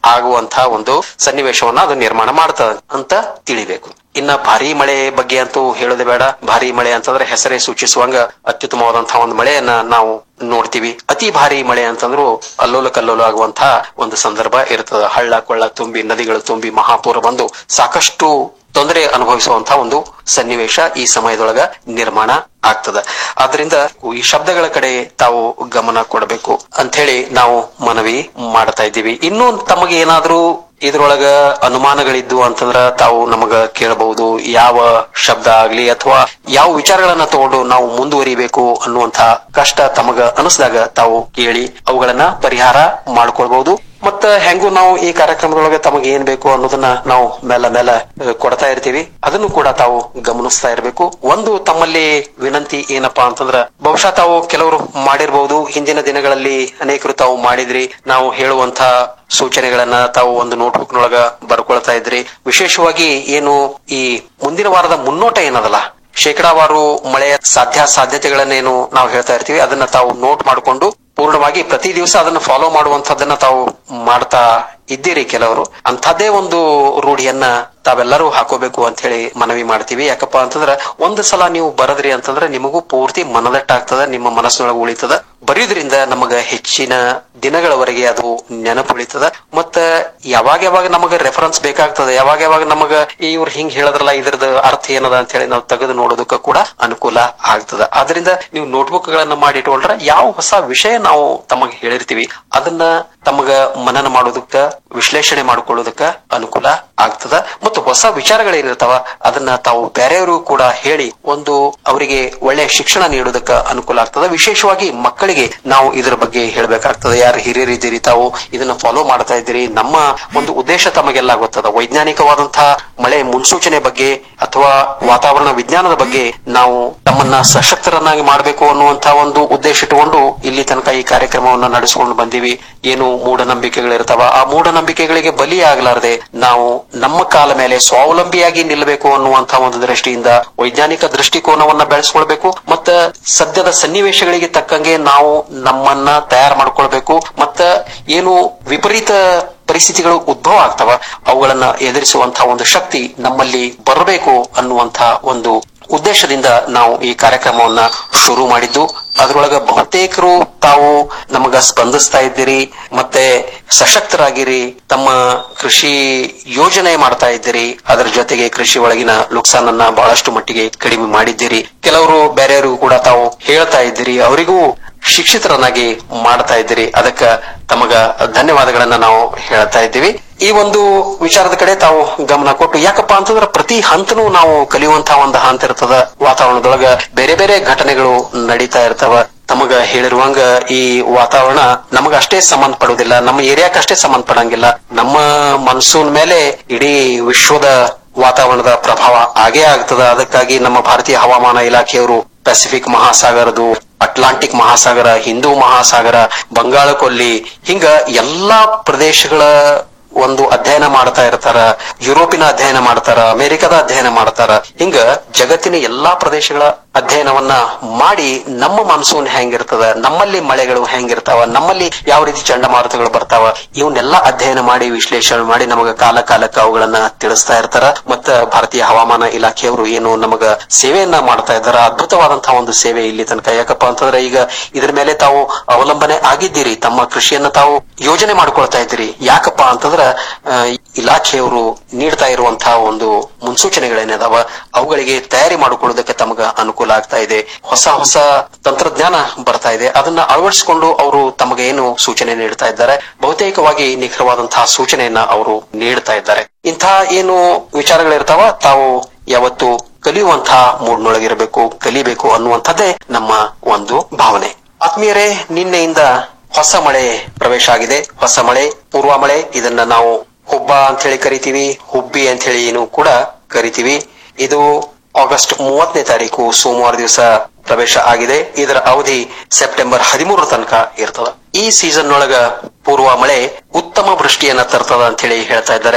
ಆಗುವಂತಹ ಒಂದು ಸನ್ನಿವೇಶವನ್ನ ಅದು ನಿರ್ಮಾಣ ಮಾಡ್ತದ ಅಂತ ತಿಳಿಬೇಕು ಇನ್ನ ಭಾರಿ ಮಳೆ ಬಗ್ಗೆ ಅಂತೂ ಹೇಳೋದೇ ಬೇಡ ಭಾರಿ ಮಳೆ ಅಂತಂದ್ರೆ ಹೆಸರೇ ಸೂಚಿಸುವಂಗ ಅತ್ಯುತ್ತಮವಾದಂತಹ ಒಂದು ಮಳೆಯನ್ನ ನಾವು ನೋಡ್ತೀವಿ ಅತಿ ಭಾರಿ ಮಳೆ ಅಂತಂದ್ರು ಅಲ್ಲೋಲ ಕಲ್ಲೋಲ ಆಗುವಂತಹ ಒಂದು ಸಂದರ್ಭ ಇರ್ತದ ಹಳ್ಳ ಕೊಳ್ಳ ತುಂಬಿ ನದಿಗಳು ತುಂಬಿ ಮಹಾಪೂರ ಬಂದು ಸಾಕಷ್ಟು ತೊಂದರೆ ಅನುಭವಿಸುವಂತಹ ಒಂದು ಸನ್ನಿವೇಶ ಈ ಸಮಯದೊಳಗ ನಿರ್ಮಾಣ ಆಗ್ತದ ಆದ್ರಿಂದ ಈ ಶಬ್ದಗಳ ಕಡೆ ತಾವು ಗಮನ ಕೊಡಬೇಕು ಅಂತ ಹೇಳಿ ನಾವು ಮನವಿ ಮಾಡ್ತಾ ಇದ್ದೀವಿ ಇನ್ನು ತಮಗೆ ಏನಾದ್ರೂ ಇದ್ರೊಳಗ ಅನುಮಾನಗಳಿದ್ದು ಅಂತಂದ್ರ ತಾವು ನಮಗ ಕೇಳಬಹುದು ಯಾವ ಶಬ್ದ ಆಗ್ಲಿ ಅಥವಾ ಯಾವ ವಿಚಾರಗಳನ್ನ ತಗೊಂಡು ನಾವು ಮುಂದುವರಿಬೇಕು ಅನ್ನುವಂತ ಕಷ್ಟ ತಮಗ ಅನಿಸಿದಾಗ ತಾವು ಕೇಳಿ ಅವುಗಳನ್ನ ಪರಿಹಾರ ಮಾಡ್ಕೊಳ್ಬಹುದು ಮತ್ತ ಹೆಂಗೂ ನಾವು ಈ ಕಾರ್ಯಕ್ರಮದೊಳಗೆ ತಮಗೆ ಏನ್ ಬೇಕು ಅನ್ನೋದನ್ನ ನಾವು ಮೇಲ ಮೇಲ ಅಹ್, ಕೊಡ್ತಾ ಇರ್ತೀವಿ ಅದನ್ನು ಕೂಡ ತಾವು ಗಮನಿಸ್ತಾ ಇರಬೇಕು ಒಂದು ತಮ್ಮಲ್ಲಿ ವಿನಂತಿ ಏನಪ್ಪಾ ಅಂತಂದ್ರ ಬಹುಶಃ ತಾವು ಕೆಲವರು ಮಾಡಿರ್ಬಹುದು ಹಿಂದಿನ ದಿನಗಳಲ್ಲಿ ಅನೇಕರು ತಾವು ಮಾಡಿದ್ರಿ ನಾವು ಹೇಳುವಂತ ಸೂಚನೆಗಳನ್ನ ತಾವು ಒಂದು ನೋಟ್ಬುಕ್ ನೊಳಗ ಬರ್ಕೊಳ್ತಾ ಇದ್ರಿ ವಿಶೇಷವಾಗಿ ಏನು ಈ ಮುಂದಿನ ವಾರದ ಮುನ್ನೋಟ ಏನದಲ್ಲ ಶೇಕಡಾವಾರು ಮಳೆಯ ಸಾಧ್ಯ ಸಾಧ್ಯತೆಗಳನ್ನೇನು ನಾವು ಹೇಳ್ತಾ ಇರ್ತೀವಿ ಅದನ್ನ ತಾವು ನೋಟ್ ಮಾಡಿಕೊಂಡು ಪೂರ್ಣವಾಗಿ ಪ್ರತಿ ದಿವಸ ಅದನ್ನ ಫಾಲೋ ಮಾಡುವಂತದ್ದನ್ನ ತಾವು ಮಾಡ್ತಾ ಇದ್ದೀರಿ ಕೆಲವರು ಅಂಥದ್ದೇ ಒಂದು ರೂಢಿಯನ್ನ ತಾವೆಲ್ಲರೂ ಹಾಕೋಬೇಕು ಅಂತ ಹೇಳಿ ಮನವಿ ಮಾಡ್ತೀವಿ ಯಾಕಪ್ಪ ಅಂತಂದ್ರ ಒಂದು ಸಲ ನೀವು ಬರದ್ರಿ ಅಂತಂದ್ರೆ ನಿಮಗೂ ಪೂರ್ತಿ ಮನದಟ್ಟಾಗ್ತದ ನಿಮ್ಮ ಮನಸ್ಸಿನೊಳಗೆ ಉಳಿತದ ಬರೆಯುವುದ್ರಿಂದ ನಮಗ ಹೆಚ್ಚಿನ ದಿನಗಳವರೆಗೆ ಅದು ನೆನಪು ಉಳಿತದ ಮತ್ತ ಯಾವಾಗ ಯಾವಾಗ ನಮಗ ರೆಫರೆನ್ಸ್ ಬೇಕಾಗ್ತದ ಯಾವಾಗ ಯಾವಾಗ ನಮಗ ಇವ್ರು ಹಿಂಗ್ ಹೇಳಿದ್ರಲ್ಲ ಇದ್ರದ್ದು ಅರ್ಥ ಏನದ ಅಂತ ಹೇಳಿ ನಾವು ತೆಗೆದು ನೋಡೋದಕ್ಕ ಕೂಡ ಅನುಕೂಲ ಆಗ್ತದ ಆದ್ರಿಂದ ನೀವು ನೋಟ್ಬುಕ್ ಗಳನ್ನ ಮಾಡಿಟ್ಕೊಂಡ್ರೆ ಯಾವ ಹೊಸ ವಿಷಯ ನಾವು ತಮಗೆ ಹೇಳಿರ್ತೀವಿ ಅದನ್ನ ತಮಗ ಮನನ ಮಾಡೋದಕ್ಕ ವಿಶ್ಲೇಷಣೆ ಮಾಡ್ಕೊಳ್ಳೋದಕ್ಕ ಅನುಕೂಲ ಆಗ್ತದ ಮತ್ತು ಹೊಸ ವಿಚಾರಗಳೇನಿರ್ತಾವ ಅದನ್ನ ತಾವು ಬೇರೆಯವರು ಕೂಡ ಹೇಳಿ ಒಂದು ಅವರಿಗೆ ಒಳ್ಳೆ ಶಿಕ್ಷಣ ನೀಡೋದಕ್ಕ ಅನುಕೂಲ ಆಗ್ತದ ವಿಶೇಷವಾಗಿ ಮಕ್ಕಳಿಗೆ ನಾವು ಇದರ ಬಗ್ಗೆ ಹೇಳ್ಬೇಕಾಗ್ತದೆ ಯಾರು ಹಿರಿಯರಿದ್ದೀರಿ ತಾವು ಇದನ್ನ ಫಾಲೋ ಮಾಡ್ತಾ ಇದ್ದೀರಿ ನಮ್ಮ ಒಂದು ಉದ್ದೇಶ ತಮಗೆಲ್ಲ ಗೊತ್ತದ ವೈಜ್ಞಾನಿಕವಾದಂತಹ ಮಳೆ ಮುನ್ಸೂಚನೆ ಬಗ್ಗೆ ಅಥವಾ ವಾತಾವರಣ ವಿಜ್ಞಾನದ ಬಗ್ಗೆ ನಾವು ತಮ್ಮನ್ನ ಸಶಕ್ತರನ್ನಾಗಿ ಮಾಡಬೇಕು ಅನ್ನುವಂತ ಒಂದು ಉದ್ದೇಶ ಇಟ್ಟುಕೊಂಡು ಇಲ್ಲಿ ತನಕ ಈ ಕಾರ್ಯಕ್ರಮವನ್ನ ನಡೆಸಿಕೊಂಡು ಬಂದೀವಿ ಏನು ಮೂಢನಂಬಿಕೆಗಳಿರ್ತಾವ ಆ ಮೂಢನಂಬಿಕೆಗಳಿಗೆ ಬಲಿಯಾಗಲಾರದೆ ನಾವು ನಮ್ಮ ಕಾಲ ಮೇಲೆ ಸ್ವಾವಲಂಬಿಯಾಗಿ ನಿಲ್ಲಬೇಕು ಅನ್ನುವಂತ ಒಂದು ದೃಷ್ಟಿಯಿಂದ ವೈಜ್ಞಾನಿಕ ದೃಷ್ಟಿಕೋನವನ್ನ ಬೆಳೆಸ್ಕೊಳ್ಬೇಕು ಮತ್ತ ಸದ್ಯದ ಸನ್ನಿವೇಶಗಳಿಗೆ ತಕ್ಕಂಗೆ ನಾವು ನಮ್ಮನ್ನ ತಯಾರು ಮಾಡ್ಕೊಳ್ಬೇಕು ಮತ್ತ ಏನು ವಿಪರೀತ ಪರಿಸ್ಥಿತಿಗಳು ಉದ್ಭವ ಆಗ್ತವ ಅವುಗಳನ್ನ ಎದುರಿಸುವಂತಹ ಒಂದು ಶಕ್ತಿ ನಮ್ಮಲ್ಲಿ ಬರಬೇಕು ಅನ್ನುವಂತ ಒಂದು ಉದ್ದೇಶದಿಂದ ನಾವು ಈ ಕಾರ್ಯಕ್ರಮವನ್ನ ಶುರು ಮಾಡಿದ್ದು ಅದ್ರೊಳಗ ಬಹುತೇಕರು ತಾವು ನಮಗ ಸ್ಪಂದಿಸ್ತಾ ಇದ್ದೀರಿ ಮತ್ತೆ ಸಶಕ್ತರಾಗಿರಿ ತಮ್ಮ ಕೃಷಿ ಯೋಜನೆ ಮಾಡ್ತಾ ಇದ್ದೀರಿ ಅದರ ಜೊತೆಗೆ ಕೃಷಿ ಒಳಗಿನ ನುಕ್ಸಾನನ್ನ ಬಹಳಷ್ಟು ಮಟ್ಟಿಗೆ ಕಡಿಮೆ ಮಾಡಿದ್ದೀರಿ ಕೆಲವರು ಬೇರೆಯವರಿಗೂ ಕೂಡ ತಾವು ಹೇಳ್ತಾ ಇದ್ದೀರಿ ಅವರಿಗೂ ಶಿಕ್ಷಿತರನ್ನಾಗಿ ಮಾಡ್ತಾ ಇದ್ದೀರಿ ಅದಕ್ಕ ತಮಗ ಧನ್ಯವಾದಗಳನ್ನ ನಾವು ಹೇಳ್ತಾ ಇದ್ದೀವಿ ಈ ಒಂದು ವಿಚಾರದ ಕಡೆ ತಾವು ಗಮನ ಕೊಟ್ಟು ಯಾಕಪ್ಪ ಅಂತಂದ್ರ ಪ್ರತಿ ಹಂತನೂ ನಾವು ಕಲಿಯುವಂತಹ ಒಂದು ಹಂತ ಇರ್ತದ ವಾತಾವರಣದೊಳಗ ಬೇರೆ ಬೇರೆ ಘಟನೆಗಳು ನಡೀತಾ ಇರ್ತಾವ ತಮಗ ಹೇಳಿರುವಂಗ ಈ ವಾತಾವರಣ ನಮಗ ಅಷ್ಟೇ ಸಂಬಂಧ ಪಡುವುದಿಲ್ಲ ನಮ್ಮ ಏರಿಯಾಕ್ ಅಷ್ಟೇ ಸಂಬಂಧ ಪಡಂಗಿಲ್ಲ ನಮ್ಮ ಮನ್ಸೂನ್ ಮೇಲೆ ಇಡೀ ವಿಶ್ವದ ವಾತಾವರಣದ ಪ್ರಭಾವ ಆಗೇ ಆಗ್ತದ ಅದಕ್ಕಾಗಿ ನಮ್ಮ ಭಾರತೀಯ ಹವಾಮಾನ ಇಲಾಖೆಯವರು ಪೆಸಿಫಿಕ್ ಮಹಾಸಾಗರದು ಅಟ್ಲಾಂಟಿಕ್ ಮಹಾಸಾಗರ ಹಿಂದೂ ಮಹಾಸಾಗರ ಬಂಗಾಳ ಕೊಲ್ಲಿ ಹಿಂಗ ಎಲ್ಲಾ ಪ್ರದೇಶಗಳ ಒಂದು ಅಧ್ಯಯನ ಮಾಡ್ತಾ ಇರ್ತಾರ ಯುರೋಪಿನ ಅಧ್ಯಯನ ಮಾಡ್ತಾರ ಅಮೆರಿಕದ ಅಧ್ಯಯನ ಮಾಡ್ತಾರ ಹಿಂಗ ಜಗತ್ತಿನ ಎಲ್ಲಾ ಪ್ರದೇಶಗಳ ಅಧ್ಯಯನವನ್ನ ಮಾಡಿ ನಮ್ಮ ಮಾನ್ಸೂನ್ ಹೆಂಗಿರ್ತದ ನಮ್ಮಲ್ಲಿ ಮಳೆಗಳು ಹೆಂಗಿರ್ತಾವ ನಮ್ಮಲ್ಲಿ ಯಾವ ರೀತಿ ಚಂಡಮಾರುತಗಳು ಬರ್ತಾವ ಇವನ್ನೆಲ್ಲ ಅಧ್ಯಯನ ಮಾಡಿ ವಿಶ್ಲೇಷಣೆ ಮಾಡಿ ನಮಗ ಕಾಲ ಕಾಲಕ್ಕೆ ಅವುಗಳನ್ನ ತಿಳಿಸ್ತಾ ಇರ್ತಾರ ಮತ್ತ ಭಾರತೀಯ ಹವಾಮಾನ ಇಲಾಖೆಯವರು ಏನು ನಮಗ ಸೇವೆಯನ್ನ ಮಾಡ್ತಾ ಇದ್ದಾರ ಅದ್ಭುತವಾದಂತಹ ಒಂದು ಸೇವೆ ಇಲ್ಲಿ ತನಕ ಯಾಕಪ್ಪ ಅಂತಂದ್ರೆ ಈಗ ಇದ್ರ ಮೇಲೆ ತಾವು ಅವಲಂಬನೆ ಆಗಿದ್ದೀರಿ ತಮ್ಮ ಕೃಷಿಯನ್ನ ತಾವು ಯೋಜನೆ ಮಾಡ್ಕೊಳ್ತಾ ಇದ್ದೀರಿ ಯಾಕಪ್ಪ ಅಂತಂದ್ರ ಆ, ಇಲಾಖೆಯವರು ನೀಡ್ತಾ ಇರುವಂತಹ ಒಂದು ಮುನ್ಸೂಚನೆಗಳೇನದಾವ ಅವುಗಳಿಗೆ ತಯಾರಿ ಮಾಡಿಕೊಳ್ಳೋದಕ್ಕೆ ತಮಗ ಅನುಕೂಲ ಆಗ್ತಾ ಇದೆ ಹೊಸ ಹೊಸ ತಂತ್ರಜ್ಞಾನ ಬರ್ತಾ ಇದೆ ಅದನ್ನ ಅಳವಡಿಸಿಕೊಂಡು ಅವರು ತಮಗೆ ಏನು ಸೂಚನೆ ನೀಡ್ತಾ ಇದ್ದಾರೆ ಬಹುತೇಕವಾಗಿ ನಿಖರವಾದಂತಹ ಸೂಚನೆಯನ್ನ ಅವರು ನೀಡ್ತಾ ಇದ್ದಾರೆ ಇಂತಹ ಏನು ವಿಚಾರಗಳಿರ್ತಾವ ತಾವು ಯಾವತ್ತು ಕಲಿಯುವಂತಹ ಮೂಡ್ನೊಳಗಿರಬೇಕು ಕಲಿಬೇಕು ಅನ್ನುವಂಥದ್ದೇ ನಮ್ಮ ಒಂದು ಭಾವನೆ ಆತ್ಮೀಯರೇ ನಿನ್ನೆಯಿಂದ ಹೊಸ ಮಳೆ ಪ್ರವೇಶ ಆಗಿದೆ ಹೊಸ ಮಳೆ ಪೂರ್ವ ಮಳೆ ಇದನ್ನ ನಾವು ಹುಬ್ಬ ಅಂತ ಹೇಳಿ ಕರಿತೀವಿ ಹುಬ್ಬಿ ಅಂತ ಹೇಳಿ ಏನು ಕೂಡ ಕರಿತೀವಿ ಇದು ಆಗಸ್ಟ್ ಮೂವತ್ತನೇ ತಾರೀಕು ಸೋಮವಾರ ದಿವಸ ಪ್ರವೇಶ ಆಗಿದೆ ಇದರ ಅವಧಿ ಸೆಪ್ಟೆಂಬರ್ ಹದಿಮೂರರ ತನಕ ಇರ್ತದ ಈ ಸೀಸನ್ ಒಳಗ ಪೂರ್ವ ಮಳೆ ಉತ್ತಮ ವೃಷ್ಟಿಯನ್ನ ತರ್ತದ ಅಂತ ಹೇಳಿ ಹೇಳ್ತಾ ಇದ್ದಾರೆ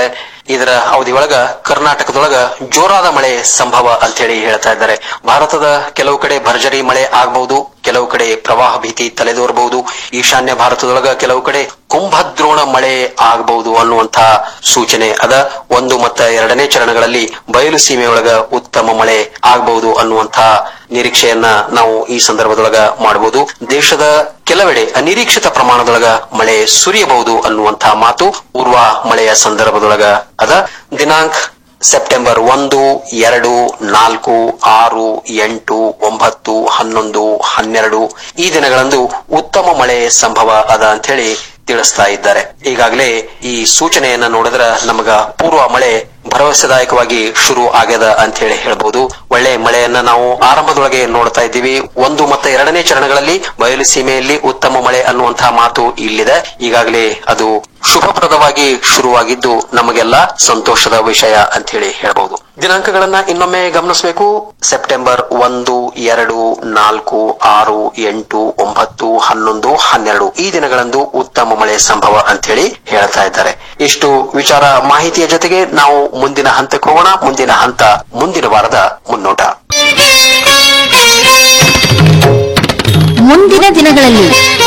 ಇದರ ಅವಧಿ ಒಳಗ ಕರ್ನಾಟಕದೊಳಗ ಜೋರಾದ ಮಳೆ ಸಂಭವ ಅಂತ ಹೇಳಿ ಹೇಳ್ತಾ ಇದ್ದಾರೆ ಭಾರತದ ಕೆಲವು ಕಡೆ ಭರ್ಜರಿ ಮಳೆ ಆಗಬಹುದು ಕೆಲವು ಕಡೆ ಪ್ರವಾಹ ಭೀತಿ ತಲೆದೋರಬಹುದು ಈಶಾನ್ಯ ಭಾರತದೊಳಗ ಕೆಲವು ಕಡೆ ಕುಂಭದ್ರೋಣ ಮಳೆ ಆಗಬಹುದು ಅನ್ನುವಂತ ಸೂಚನೆ ಅದ ಒಂದು ಮತ್ತ ಎರಡನೇ ಚರಣಗಳಲ್ಲಿ ಬಯಲು ಸೀಮೆಯೊಳಗ ಉತ್ತಮ ಮಳೆ ಆಗಬಹುದು ಅನ್ನುವಂತ ನಿರೀಕ್ಷೆಯನ್ನ ನಾವು ಈ ಸಂದರ್ಭದೊಳಗ ಮಾಡಬಹುದು ದೇಶದ ಕೆಲವೆಡೆ ಅನಿರೀಕ್ಷಿತ ಪ್ರಮಾಣದೊಳಗ ಮಳೆ ಸುರಿಯಬಹುದು ಅನ್ನುವಂತ ಮಾತು ಪೂರ್ವ ಮಳೆಯ ಸಂದರ್ಭದೊಳಗ ಅದ ದಿನಾಂಕ ಸೆಪ್ಟೆಂಬರ್ ಒಂದು ಎರಡು ನಾಲ್ಕು ಆರು ಎಂಟು ಒಂಬತ್ತು ಹನ್ನೊಂದು ಹನ್ನೆರಡು ಈ ದಿನಗಳಂದು ಉತ್ತಮ ಮಳೆ ಸಂಭವ ಅದ ಅಂತ ಹೇಳಿ ತಿಳಿಸ್ತಾ ಇದ್ದಾರೆ ಈಗಾಗಲೇ ಈ ಸೂಚನೆಯನ್ನ ನೋಡಿದ್ರ ನಮಗ ಪೂರ್ವ ಮಳೆ ಭರವಸೆದಾಯಕವಾಗಿ ಶುರು ಆಗ್ಯದ ಅಂತ ಹೇಳಿ ಹೇಳ್ಬಹುದು ಒಳ್ಳೆ ಮಳೆಯನ್ನ ನಾವು ಆರಂಭದೊಳಗೆ ನೋಡ್ತಾ ಇದ್ದೀವಿ ಒಂದು ಮತ್ತೆ ಎರಡನೇ ಚರಣಗಳಲ್ಲಿ ಬಯಲು ಸೀಮೆಯಲ್ಲಿ ಉತ್ತಮ ಮಳೆ ಅನ್ನುವಂತಹ ಮಾತು ಇಲ್ಲಿದೆ ಈಗಾಗಲೇ ಅದು ಶುಭಪ್ರದವಾಗಿ ಶುರುವಾಗಿದ್ದು ನಮಗೆಲ್ಲ ಸಂತೋಷದ ವಿಷಯ ಅಂತ ಹೇಳಿ ಹೇಳ್ಬಹುದು ದಿನಾಂಕಗಳನ್ನ ಇನ್ನೊಮ್ಮೆ ಗಮನಿಸಬೇಕು ಸೆಪ್ಟೆಂಬರ್ ಒಂದು ಎರಡು ನಾಲ್ಕು ಆರು ಎಂಟು ಒಂಬತ್ತು ಹನ್ನೊಂದು ಹನ್ನೆರಡು ಈ ದಿನಗಳಂದು ಉತ್ತಮ ಮಳೆ ಸಂಭವ ಅಂತ ಹೇಳಿ ಹೇಳ್ತಾ ಇದ್ದಾರೆ ಇಷ್ಟು ವಿಚಾರ ಮಾಹಿತಿಯ ಜೊತೆಗೆ ನಾವು ಮುಂದಿನ ಹಂತಕ್ಕೆ ಹೋಗೋಣ ಮುಂದಿನ ಹಂತ ಮುಂದಿನ ವಾರದ ಮುನ್ನೋಟ ಮುಂದಿನ ದಿನಗಳಲ್ಲಿ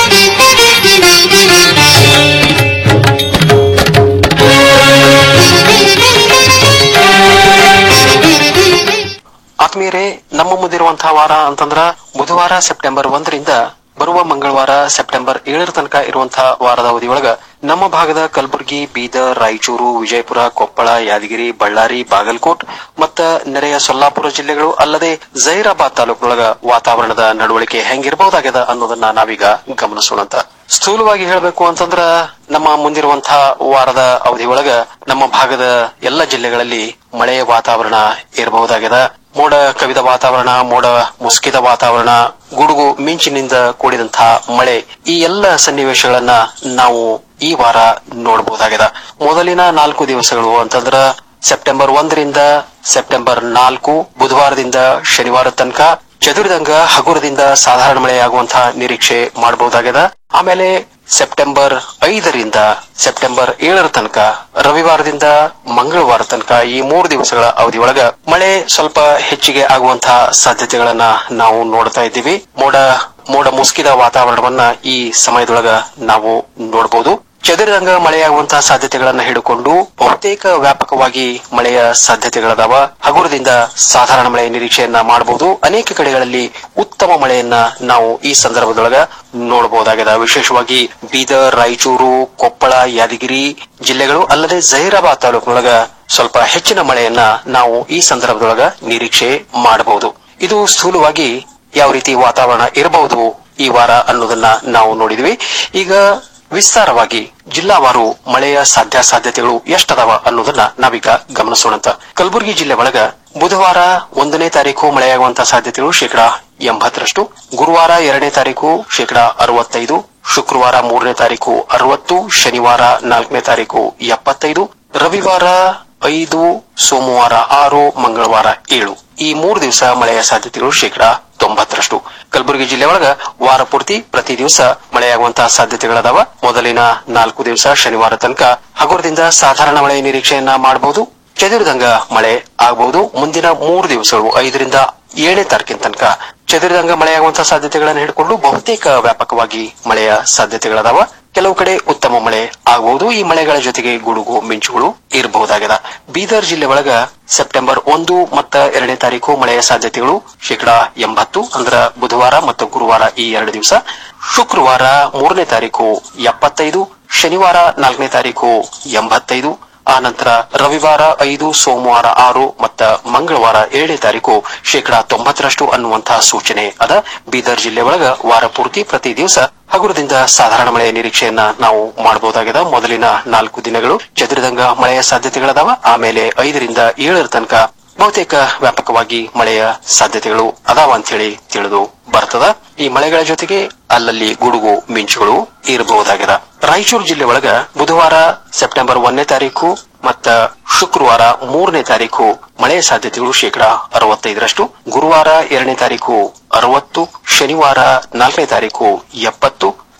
ಆತ್ಮೀಯರೇ ನಮ್ಮ ಮುಂದಿರುವಂತಹ ವಾರ ಅಂತಂದ್ರ ಬುಧವಾರ ಸೆಪ್ಟೆಂಬರ್ ಒಂದರಿಂದ ಬರುವ ಮಂಗಳವಾರ ಸೆಪ್ಟೆಂಬರ್ ಏಳರ ತನಕ ಇರುವಂತಹ ವಾರದ ಅವಧಿಯೊಳಗ ನಮ್ಮ ಭಾಗದ ಕಲಬುರಗಿ ಬೀದರ್ ರಾಯಚೂರು ವಿಜಯಪುರ ಕೊಪ್ಪಳ ಯಾದಗಿರಿ ಬಳ್ಳಾರಿ ಬಾಗಲಕೋಟ್ ಮತ್ತ ನೆರೆಯ ಸೊಲ್ಲಾಪುರ ಜಿಲ್ಲೆಗಳು ಅಲ್ಲದೆ ಜೈರಾಬಾದ್ ತಾಲೂಕಿನೊಳಗ ವಾತಾವರಣದ ನಡವಳಿಕೆ ಹೆಂಗಿರಬಹುದಾಗ್ಯದ ಅನ್ನೋದನ್ನ ನಾವೀಗ ಗಮನಿಸೋಣಂತ ಸ್ಥೂಲವಾಗಿ ಹೇಳಬೇಕು ಅಂತಂದ್ರ ನಮ್ಮ ಮುಂದಿರುವಂತಹ ವಾರದ ಅವಧಿ ಒಳಗ ನಮ್ಮ ಭಾಗದ ಎಲ್ಲ ಜಿಲ್ಲೆಗಳಲ್ಲಿ ಮಳೆಯ ವಾತಾವರಣ ಇರಬಹುದಾಗ್ಯದ ಮೋಡ ಕವಿದ ವಾತಾವರಣ ಮೋಡ ಮುಸುಕಿದ ವಾತಾವರಣ ಗುಡುಗು ಮಿಂಚಿನಿಂದ ಕೂಡಿದಂತಹ ಮಳೆ ಈ ಎಲ್ಲ ಸನ್ನಿವೇಶಗಳನ್ನ ನಾವು ಈ ವಾರ ನೋಡಬಹುದಾಗಿದೆ ಮೊದಲಿನ ನಾಲ್ಕು ದಿವಸಗಳು ಅಂತಂದ್ರ ಸೆಪ್ಟೆಂಬರ್ ಒಂದರಿಂದ ಸೆಪ್ಟೆಂಬರ್ ನಾಲ್ಕು ಬುಧವಾರದಿಂದ ಶನಿವಾರ ತನಕ ಚದುರಿದಂಗ ಹಗುರದಿಂದ ಸಾಧಾರಣ ಮಳೆಯಾಗುವಂತಹ ನಿರೀಕ್ಷೆ ಮಾಡಬಹುದಾಗಿದೆ ಆಮೇಲೆ ಸೆಪ್ಟೆಂಬರ್ ಐದರಿಂದ ಸೆಪ್ಟೆಂಬರ್ ಏಳರ ತನಕ ರವಿವಾರದಿಂದ ಮಂಗಳವಾರ ತನಕ ಈ ಮೂರು ದಿವಸಗಳ ಅವಧಿಯೊಳಗ ಮಳೆ ಸ್ವಲ್ಪ ಹೆಚ್ಚಿಗೆ ಆಗುವಂತಹ ಸಾಧ್ಯತೆಗಳನ್ನ ನಾವು ನೋಡ್ತಾ ಇದ್ದೀವಿ ಮೋಡ ಮೋಡ ಮುಸುಕಿದ ವಾತಾವರಣವನ್ನ ಈ ಸಮಯದೊಳಗ ನಾವು ನೋಡಬಹುದು ಚದುರಿದಂಗ ಮಳೆಯಾಗುವಂತಹ ಸಾಧ್ಯತೆಗಳನ್ನ ಹಿಡಿಕೊಂಡು ಬಹುತೇಕ ವ್ಯಾಪಕವಾಗಿ ಮಳೆಯ ಸಾಧ್ಯತೆಗಳದಾವ ಹಗುರದಿಂದ ಸಾಧಾರಣ ಮಳೆಯ ನಿರೀಕ್ಷೆಯನ್ನ ಮಾಡಬಹುದು ಅನೇಕ ಕಡೆಗಳಲ್ಲಿ ಉತ್ತಮ ಮಳೆಯನ್ನ ನಾವು ಈ ಸಂದರ್ಭದೊಳಗ ನೋಡಬಹುದಾಗಿದೆ ವಿಶೇಷವಾಗಿ ಬೀದರ್ ರಾಯಚೂರು ಕೊಪ್ಪಳ ಯಾದಗಿರಿ ಜಿಲ್ಲೆಗಳು ಅಲ್ಲದೆ ಜಹೀರಾಬಾದ್ ತಾಲೂಕಿನೊಳಗ ಸ್ವಲ್ಪ ಹೆಚ್ಚಿನ ಮಳೆಯನ್ನ ನಾವು ಈ ಸಂದರ್ಭದೊಳಗ ನಿರೀಕ್ಷೆ ಮಾಡಬಹುದು ಇದು ಸ್ಥೂಲವಾಗಿ ಯಾವ ರೀತಿ ವಾತಾವರಣ ಇರಬಹುದು ಈ ವಾರ ಅನ್ನೋದನ್ನ ನಾವು ನೋಡಿದ್ವಿ ಈಗ ವಿಸ್ತಾರವಾಗಿ ಜಿಲ್ಲಾವಾರು ಮಳೆಯ ಸಾಧ್ಯಾಸಾಧ್ಯತೆಗಳು ಎಷ್ಟದಾವ ಅನ್ನೋದನ್ನ ನಾವೀಗ ಗಮನಿಸೋಣಂತ ಕಲಬುರಗಿ ಜಿಲ್ಲೆ ಒಳಗ ಬುಧವಾರ ಒಂದನೇ ತಾರೀಕು ಮಳೆಯಾಗುವಂತಹ ಸಾಧ್ಯತೆಗಳು ಶೇಕಡಾ ಎಂಬತ್ತರಷ್ಟು ಗುರುವಾರ ಎರಡನೇ ತಾರೀಕು ಶೇಕಡಾ ಅರವತ್ತೈದು ಶುಕ್ರವಾರ ಮೂರನೇ ತಾರೀಕು ಅರವತ್ತು ಶನಿವಾರ ನಾಲ್ಕನೇ ತಾರೀಕು ಎಪ್ಪತ್ತೈದು ರವಿವಾರ ಐದು ಸೋಮವಾರ ಆರು ಮಂಗಳವಾರ ಏಳು ಈ ಮೂರು ದಿವಸ ಮಳೆಯ ಸಾಧ್ಯತೆಗಳು ಶೇಕಡಾ ತೊಂಬತ್ತರಷ್ಟು ಕಲಬುರಗಿ ಜಿಲ್ಲೆ ಒಳಗ ವಾರ ಪೂರ್ತಿ ಪ್ರತಿ ದಿವಸ ಮಳೆಯಾಗುವಂತಹ ಸಾಧ್ಯತೆಗಳದಾವ ಮೊದಲಿನ ನಾಲ್ಕು ದಿವಸ ಶನಿವಾರ ತನಕ ಹಗುರದಿಂದ ಸಾಧಾರಣ ಮಳೆಯ ನಿರೀಕ್ಷೆಯನ್ನ ಮಾಡಬಹುದು ಚದುರಿದಂಗ ಮಳೆ ಆಗಬಹುದು ಮುಂದಿನ ಮೂರು ದಿವಸಗಳು ಐದರಿಂದ ಏಳನೇ ತಾರೀಕಿನ ತನಕ ಚದುರಿದಂಗ ಮಳೆಯಾಗುವಂತಹ ಸಾಧ್ಯತೆಗಳನ್ನು ಹಿಡ್ಕೊಂಡು ಬಹುತೇಕ ವ್ಯಾಪಕವಾಗಿ ಮಳೆಯ ಸಾಧ್ಯತೆಗಳದಾವ ಕೆಲವು ಕಡೆ ಉತ್ತಮ ಮಳೆ ಆಗಬಹುದು ಈ ಮಳೆಗಳ ಜೊತೆಗೆ ಗುಡುಗು ಮಿಂಚುಗಳು ಇರಬಹುದಾಗಿದೆ ಬೀದರ್ ಜಿಲ್ಲೆ ಒಳಗ ಸೆಪ್ಟೆಂಬರ್ ಒಂದು ಮತ್ತು ಎರಡನೇ ತಾರೀಕು ಮಳೆಯ ಸಾಧ್ಯತೆಗಳು ಶೇಕಡಾ ಎಂಬತ್ತು ಅಂದ್ರ ಬುಧವಾರ ಮತ್ತು ಗುರುವಾರ ಈ ಎರಡು ದಿವಸ ಶುಕ್ರವಾರ ಮೂರನೇ ತಾರೀಕು ಎಪ್ಪತ್ತೈದು ಶನಿವಾರ ನಾಲ್ಕನೇ ತಾರೀಕು ಎಂಬತ್ತೈದು ಆ ನಂತರ ರವಿವಾರ ಐದು ಸೋಮವಾರ ಆರು ಮತ್ತ ಮಂಗಳವಾರ ಏಳನೇ ತಾರೀಕು ಶೇಕಡಾ ತೊಂಬತ್ತರಷ್ಟು ಅನ್ನುವಂತಹ ಸೂಚನೆ ಅದ ಬೀದರ್ ಜಿಲ್ಲೆ ಒಳಗ ವಾರ ಪೂರ್ತಿ ಪ್ರತಿ ದಿವಸ ಹಗುರದಿಂದ ಸಾಧಾರಣ ಮಳೆಯ ನಿರೀಕ್ಷೆಯನ್ನ ನಾವು ಮಾಡಬಹುದಾಗಿದೆ ಮೊದಲಿನ ನಾಲ್ಕು ದಿನಗಳು ಚದುರಿದಂಗ ಮಳೆಯ ಸಾಧ್ಯತೆಗಳದಾವ ಆಮೇಲೆ ಐದರಿಂದ ಏಳರ ತನಕ ಬಹುತೇಕ ವ್ಯಾಪಕವಾಗಿ ಮಳೆಯ ಸಾಧ್ಯತೆಗಳು ಅದಾವ ಅಂತ ಹೇಳಿ ತಿಳಿದು ಬರ್ತದ ಈ ಮಳೆಗಳ ಜೊತೆಗೆ ಅಲ್ಲಲ್ಲಿ ಗುಡುಗು ಮಿಂಚುಗಳು ಇರಬಹುದಾಗಿದೆ ರಾಯಚೂರು ಜಿಲ್ಲೆ ಒಳಗ ಬುಧವಾರ ಸೆಪ್ಟೆಂಬರ್ ಒಂದನೇ ತಾರೀಕು ಮತ್ತ ಶುಕ್ರವಾರ ಮೂರನೇ ತಾರೀಕು ಮಳೆಯ ಸಾಧ್ಯತೆಗಳು ಶೇಕಡಾ ಅರವತ್ತೈದರಷ್ಟು ಗುರುವಾರ ಎರಡನೇ ತಾರೀಕು ಅರವತ್ತು ಶನಿವಾರ ನಾಲ್ಕನೇ ತಾರೀಕು ಎಪ್ಪತ್ತು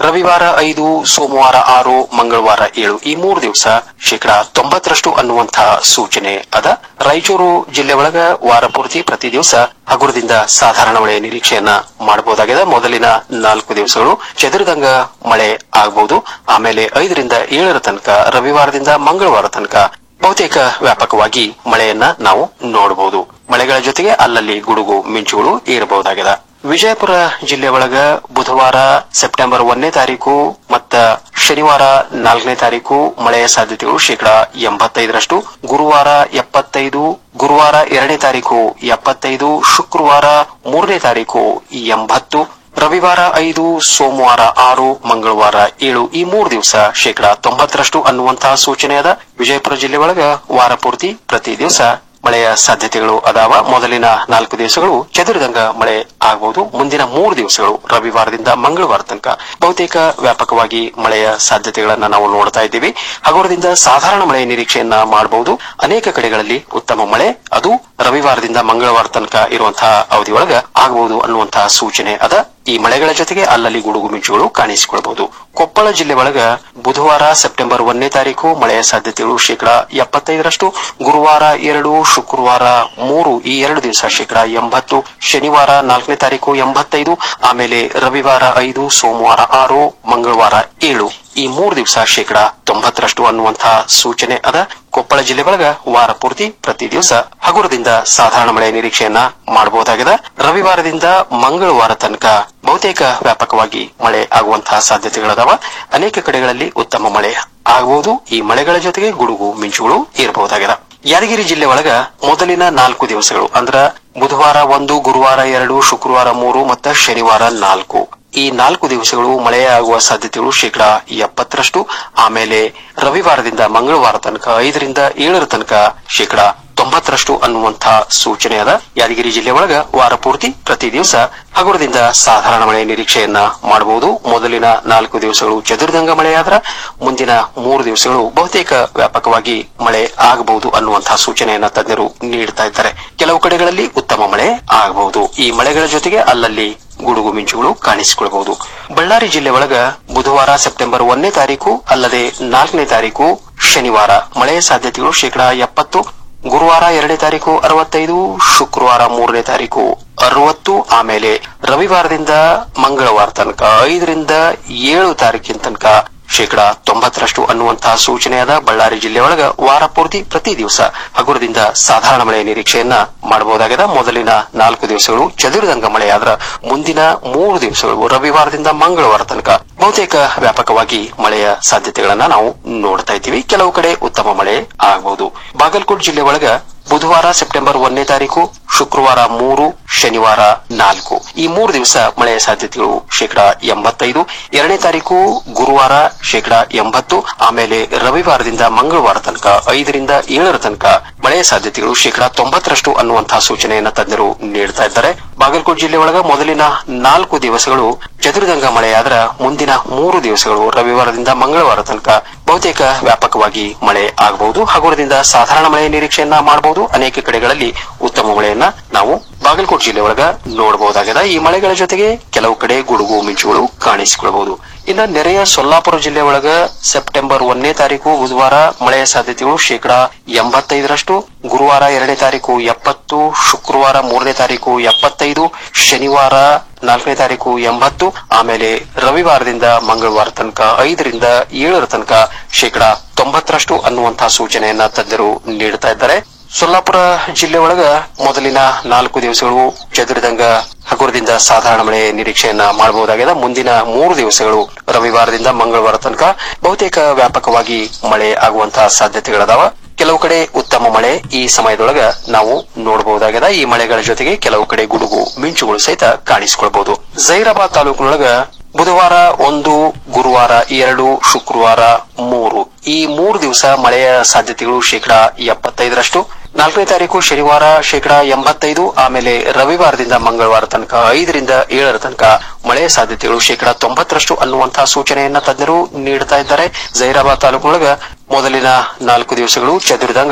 ರವಿವಾರ ಐದು ಸೋಮವಾರ ಆರು ಮಂಗಳವಾರ ಏಳು ಈ ಮೂರು ದಿವಸ ಶೇಕಡಾ ತೊಂಬತ್ತರಷ್ಟು ಅನ್ನುವಂತಹ ಸೂಚನೆ ಅದ ರಾಯಚೂರು ಜಿಲ್ಲೆ ಒಳಗ ವಾರ ಪೂರ್ತಿ ಪ್ರತಿ ದಿವಸ ಹಗುರದಿಂದ ಸಾಧಾರಣ ಮಳೆಯ ನಿರೀಕ್ಷೆಯನ್ನ ಮಾಡಬಹುದಾಗಿದೆ ಮೊದಲಿನ ನಾಲ್ಕು ದಿವಸಗಳು ಚದುರಿದಂಗ ಮಳೆ ಆಗಬಹುದು ಆಮೇಲೆ ಐದರಿಂದ ಏಳರ ತನಕ ರವಿವಾರದಿಂದ ಮಂಗಳವಾರ ತನಕ ಬಹುತೇಕ ವ್ಯಾಪಕವಾಗಿ ಮಳೆಯನ್ನ ನಾವು ನೋಡಬಹುದು ಮಳೆಗಳ ಜೊತೆಗೆ ಅಲ್ಲಲ್ಲಿ ಗುಡುಗು ಮಿಂಚುಗಳು ಇರಬಹುದಾಗಿದೆ ವಿಜಯಪುರ ಜಿಲ್ಲೆ ಒಳಗ ಬುಧವಾರ ಸೆಪ್ಟೆಂಬರ್ ಒಂದನೇ ತಾರೀಕು ಮತ್ತ ಶನಿವಾರ ನಾಲ್ಕನೇ ತಾರೀಕು ಮಳೆಯ ಸಾಧ್ಯತೆಗಳು ಶೇಕಡಾ ಎಂಬತ್ತೈದರಷ್ಟು ಗುರುವಾರ ಎಪ್ಪತ್ತೈದು ಗುರುವಾರ ಎರಡನೇ ತಾರೀಕು ಎಪ್ಪತ್ತೈದು ಶುಕ್ರವಾರ ಮೂರನೇ ತಾರೀಕು ಎಂಬತ್ತು ರವಿವಾರ ಐದು ಸೋಮವಾರ ಆರು ಮಂಗಳವಾರ ಏಳು ಈ ಮೂರು ದಿವಸ ಶೇಕಡಾ ತೊಂಬತ್ತರಷ್ಟು ಅನ್ನುವಂತಹ ಸೂಚನೆ ಅದ ವಿಜಯಪುರ ಜಿಲ್ಲೆ ಒಳಗ ವಾರ ಪೂರ್ತಿ ಪ್ರತಿ ದಿವಸ ಮಳೆಯ ಸಾಧ್ಯತೆಗಳು ಅದಾವ ಮೊದಲಿನ ನಾಲ್ಕು ದಿವಸಗಳು ಚದುರಿದಂಗ ಮಳೆ ಆಗಬಹುದು ಮುಂದಿನ ಮೂರು ದಿವಸಗಳು ರವಿವಾರದಿಂದ ಮಂಗಳವಾರ ತನಕ ಬಹುತೇಕ ವ್ಯಾಪಕವಾಗಿ ಮಳೆಯ ಸಾಧ್ಯತೆಗಳನ್ನ ನಾವು ನೋಡ್ತಾ ಇದ್ದೀವಿ ಹಗುರದಿಂದ ಸಾಧಾರಣ ಮಳೆಯ ನಿರೀಕ್ಷೆಯನ್ನ ಮಾಡಬಹುದು ಅನೇಕ ಕಡೆಗಳಲ್ಲಿ ಉತ್ತಮ ಮಳೆ ಅದು ರವಿವಾರದಿಂದ ಮಂಗಳವಾರ ತನಕ ಇರುವಂತಹ ಅವಧಿಯೊಳಗ ಆಗಬಹುದು ಅನ್ನುವಂತಹ ಸೂಚನೆ ಅದ ಈ ಮಳೆಗಳ ಜೊತೆಗೆ ಅಲ್ಲಲ್ಲಿ ಗುಡುಗು ಮಿಂಚುಗಳು ಕಾಣಿಸಿಕೊಳ್ಳಬಹುದು ಕೊಪ್ಪಳ ಜಿಲ್ಲೆ ಒಳಗ ಬುಧವಾರ ಸೆಪ್ಟೆಂಬರ್ ಒಂದನೇ ತಾರೀಕು ಮಳೆಯ ಸಾಧ್ಯತೆಗಳು ಶೇಕಡಾ ಎಪ್ಪತ್ತೈದರಷ್ಟು ಗುರುವಾರ ಎರಡು ಶುಕ್ರವಾರ ಮೂರು ಈ ಎರಡು ದಿವಸ ಶೇಕಡಾ ಎಂಬತ್ತು ಶನಿವಾರ ನಾಲ್ಕನೇ ತಾರೀಕು ಎಂಬತ್ತೈದು ಆಮೇಲೆ ರವಿವಾರ ಐದು ಸೋಮವಾರ ಆರು ಮಂಗಳವಾರ ಏಳು ಈ ಮೂರು ದಿವಸ ಶೇಕಡಾ ತೊಂಬತ್ತರಷ್ಟು ಅನ್ನುವಂತಹ ಸೂಚನೆ ಅದ ಕೊಪ್ಪಳ ಜಿಲ್ಲೆ ಒಳಗ ವಾರ ಪೂರ್ತಿ ಪ್ರತಿ ದಿವಸ ಹಗುರದಿಂದ ಸಾಧಾರಣ ಮಳೆಯ ನಿರೀಕ್ಷೆಯನ್ನ ಮಾಡಬಹುದಾಗಿದೆ ರವಿವಾರದಿಂದ ಮಂಗಳವಾರ ತನಕ ಬಹುತೇಕ ವ್ಯಾಪಕವಾಗಿ ಮಳೆ ಆಗುವಂತಹ ಸಾಧ್ಯತೆಗಳದಾವ ಅನೇಕ ಕಡೆಗಳಲ್ಲಿ ಉತ್ತಮ ಮಳೆ ಆಗಬಹುದು ಈ ಮಳೆಗಳ ಜೊತೆಗೆ ಗುಡುಗು ಮಿಂಚುಗಳು ಇರಬಹುದಾಗಿದೆ ಯಾದಗಿರಿ ಜಿಲ್ಲೆ ಒಳಗ ಮೊದಲಿನ ನಾಲ್ಕು ದಿವಸಗಳು ಅಂದ್ರ ಬುಧವಾರ ಒಂದು ಗುರುವಾರ ಎರಡು ಶುಕ್ರವಾರ ಮೂರು ಮತ್ತು ಶನಿವಾರ ನಾಲ್ಕು ಈ ನಾಲ್ಕು ದಿವಸಗಳು ಮಳೆ ಆಗುವ ಸಾಧ್ಯತೆಗಳು ಶೇಕಡಾ ಎಪ್ಪತ್ತರಷ್ಟು ಆಮೇಲೆ ರವಿವಾರದಿಂದ ಮಂಗಳವಾರ ತನಕ ಐದರಿಂದ ಏಳರ ತನಕ ಶೇಕಡಾ ತೊಂಬತ್ತರಷ್ಟು ಅನ್ನುವಂತಹ ಸೂಚನೆ ಅದ ಯಾದಗಿರಿ ಜಿಲ್ಲೆ ಒಳಗ ವಾರ ಪೂರ್ತಿ ಪ್ರತಿ ದಿವಸ ಹಗುರದಿಂದ ಸಾಧಾರಣ ಮಳೆ ನಿರೀಕ್ಷೆಯನ್ನ ಮಾಡಬಹುದು ಮೊದಲಿನ ನಾಲ್ಕು ದಿವಸಗಳು ಚದುರಿದಂಗ ಮಳೆಯಾದ್ರ ಮುಂದಿನ ಮೂರು ದಿವಸಗಳು ಬಹುತೇಕ ವ್ಯಾಪಕವಾಗಿ ಮಳೆ ಆಗಬಹುದು ಅನ್ನುವಂತಹ ಸೂಚನೆಯನ್ನ ತಜ್ಞರು ನೀಡುತ್ತಾ ಇದ್ದಾರೆ ಕೆಲವು ಕಡೆಗಳಲ್ಲಿ ಉತ್ತಮ ಮಳೆ ಆಗಬಹುದು ಈ ಮಳೆಗಳ ಜೊತೆಗೆ ಅಲ್ಲಲ್ಲಿ ಗುಡುಗು ಮಿಂಚುಗಳು ಕಾಣಿಸಿಕೊಳ್ಳಬಹುದು ಬಳ್ಳಾರಿ ಜಿಲ್ಲೆ ಒಳಗ ಬುಧವಾರ ಸೆಪ್ಟೆಂಬರ್ ಒಂದನೇ ತಾರೀಕು ಅಲ್ಲದೆ ನಾಲ್ಕನೇ ತಾರೀಕು ಶನಿವಾರ ಮಳೆಯ ಸಾಧ್ಯತೆಗಳು ಶೇಕಡಾ ಎಪ್ಪತ್ತು ಗುರುವಾರ ಎರಡನೇ ತಾರೀಕು ಅರವತ್ತೈದು ಶುಕ್ರವಾರ ಮೂರನೇ ತಾರೀಕು ಅರವತ್ತು ಆಮೇಲೆ ರವಿವಾರದಿಂದ ಮಂಗಳವಾರ ತನಕ ಐದರಿಂದ ಏಳು ತಾರೀಕಿನ ತನಕ ಶೇಕಡಾ ತೊಂಬತ್ತರಷ್ಟು ಅನ್ನುವಂತಹ ಸೂಚನೆಯಾದ ಬಳ್ಳಾರಿ ಜಿಲ್ಲೆಯೊಳಗ ವಾರ ಪೂರ್ತಿ ಪ್ರತಿ ದಿವಸ ಹಗುರದಿಂದ ಸಾಧಾರಣ ಮಳೆಯ ನಿರೀಕ್ಷೆಯನ್ನ ಮಾಡಬಹುದಾಗಿದೆ ಮೊದಲಿನ ನಾಲ್ಕು ದಿವಸಗಳು ಚದುರಿದಂಗ ಮಳೆಯಾದ್ರ ಮುಂದಿನ ಮೂರು ದಿವಸಗಳು ರವಿವಾರದಿಂದ ಮಂಗಳವಾರ ತನಕ ಬಹುತೇಕ ವ್ಯಾಪಕವಾಗಿ ಮಳೆಯ ಸಾಧ್ಯತೆಗಳನ್ನ ನಾವು ನೋಡ್ತಾ ಇದ್ದೀವಿ ಕೆಲವು ಕಡೆ ಉತ್ತಮ ಮಳೆ ಆಗಬಹುದು ಬಾಗಲಕೋಟ್ ಜಿಲ್ಲೆ ಒಳಗ ಬುಧವಾರ ಸೆಪ್ಟೆಂಬರ್ ಒಂದನೇ ತಾರೀಕು ಶುಕ್ರವಾರ ಮೂರು ಶನಿವಾರ ನಾಲ್ಕು ಈ ಮೂರು ದಿವಸ ಮಳೆಯ ಸಾಧ್ಯತೆಗಳು ಶೇಕಡಾ ಎಂಬತ್ತೈದು ಎರಡನೇ ತಾರೀಕು ಗುರುವಾರ ಶೇಕಡಾ ಎಂಬತ್ತು ಆಮೇಲೆ ರವಿವಾರದಿಂದ ಮಂಗಳವಾರ ತನಕ ಐದರಿಂದ ಏಳರ ತನಕ ಮಳೆಯ ಸಾಧ್ಯತೆಗಳು ಶೇಕಡಾ ತೊಂಬತ್ತರಷ್ಟು ಅನ್ನುವಂತಹ ಸೂಚನೆಯನ್ನ ತಜ್ಞರು ನೀಡ್ತಾ ಇದ್ದಾರೆ ಬಾಗಲಕೋಟ್ ಜಿಲ್ಲೆ ಒಳಗ ಮೊದಲಿನ ನಾಲ್ಕು ದಿವಸಗಳು ಚದುರಿದಂಗ ಮಳೆಯಾದ್ರ ಮುಂದಿನ ಮೂರು ದಿವಸಗಳು ರವಿವಾರದಿಂದ ಮಂಗಳವಾರ ತನಕ ಬಹುತೇಕ ವ್ಯಾಪಕವಾಗಿ ಮಳೆ ಆಗಬಹುದು ಹಗುರದಿಂದ ಸಾಧಾರಣ ಮಳೆಯ ನಿರೀಕ್ಷೆಯನ್ನ ಮಾಡಬಹುದು ಅನೇಕ ಕಡೆಗಳಲ್ಲಿ ಉತ್ತಮ ಮಳೆಯನ್ನ ನಾವು ಬಾಗಲಕೋಟ್ ಜಿಲ್ಲೆ ಒಳಗ ನೋಡಬಹುದಾಗಿದೆ ಈ ಮಳೆಗಳ ಜೊತೆಗೆ ಕೆಲವು ಕಡೆ ಗುಡುಗು ಮಿಂಚುಗಳು ಕಾಣಿಸಿಕೊಳ್ಳಬಹುದು ಇನ್ನ ನೆರೆಯ ಸೊಲ್ಲಾಪುರ ಜಿಲ್ಲೆ ಒಳಗ ಸೆಪ್ಟೆಂಬರ್ ಒಂದನೇ ತಾರೀಕು ಬುಧವಾರ ಮಳೆಯ ಸಾಧ್ಯತೆಗಳು ಶೇಕಡಾ ಎಂಬತ್ತೈದರಷ್ಟು ಗುರುವಾರ ಎರಡನೇ ತಾರೀಕು ಎಪ್ಪತ್ತು ಶುಕ್ರವಾರ ಮೂರನೇ ತಾರೀಕು ಎಪ್ಪತ್ತೈದು ಶನಿವಾರ ನಾಲ್ಕನೇ ತಾರೀಕು ಎಂಬತ್ತು ಆಮೇಲೆ ರವಿವಾರದಿಂದ ಮಂಗಳವಾರ ತನಕ ಐದರಿಂದ ಏಳರ ತನಕ ಶೇಕಡಾ ತೊಂಬತ್ತರಷ್ಟು ಅನ್ನುವಂತಹ ಸೂಚನೆಯನ್ನ ತಜ್ಞರು ನೀಡುತ್ತಾ ಇದ್ದಾರೆ ಸೊಲ್ಲಾಪುರ ಜಿಲ್ಲೆ ಒಳಗ ಮೊದಲಿನ ನಾಲ್ಕು ದಿವಸಗಳು ಚದುರಿದಂಗ ಹಗುರದಿಂದ ಸಾಧಾರಣ ಮಳೆ ನಿರೀಕ್ಷೆಯನ್ನ ಮಾಡಬಹುದಾಗಿದೆ ಮುಂದಿನ ಮೂರು ದಿವಸಗಳು ರವಿವಾರದಿಂದ ಮಂಗಳವಾರ ತನಕ ಬಹುತೇಕ ವ್ಯಾಪಕವಾಗಿ ಮಳೆ ಆಗುವಂತಹ ಸಾಧ್ಯತೆಗಳದಾವ ಕೆಲವು ಕಡೆ ಉತ್ತಮ ಮಳೆ ಈ ಸಮಯದೊಳಗ ನಾವು ನೋಡಬಹುದಾಗಿದೆ ಈ ಮಳೆಗಳ ಜೊತೆಗೆ ಕೆಲವು ಕಡೆ ಗುಡುಗು ಮಿಂಚುಗಳು ಸಹಿತ ಕಾಣಿಸಿಕೊಳ್ಬಹುದು ಜೈರಾಬಾದ್ ತಾಲೂಕಿನೊಳಗ ಬುಧವಾರ ಒಂದು ಗುರುವಾರ ಎರಡು ಶುಕ್ರವಾರ ಮೂರು ಈ ಮೂರು ದಿವಸ ಮಳೆಯ ಸಾಧ್ಯತೆಗಳು ಶೇಕಡಾ ಎಪ್ಪತ್ತೈದರಷ್ಟು ನಾಲ್ಕನೇ ತಾರೀಕು ಶನಿವಾರ ಶೇಕಡಾ ಎಂಬತ್ತೈದು ಆಮೇಲೆ ರವಿವಾರದಿಂದ ಮಂಗಳವಾರ ತನಕ ಐದರಿಂದ ಏಳರ ತನಕ ಮಳೆಯ ಸಾಧ್ಯತೆಗಳು ಶೇಕಡಾ ತೊಂಬತ್ತರಷ್ಟು ಅನ್ನುವಂತಹ ಸೂಚನೆಯನ್ನ ತಜ್ಞರು ನೀಡುತ್ತಾ ಇದ್ದಾರೆ ಜೈರಾಬಾದ್ ತಾಲೂಕಿನೊಳಗ ಮೊದಲಿನ ನಾಲ್ಕು ದಿವಸಗಳು ಚದುರಿದಂಗ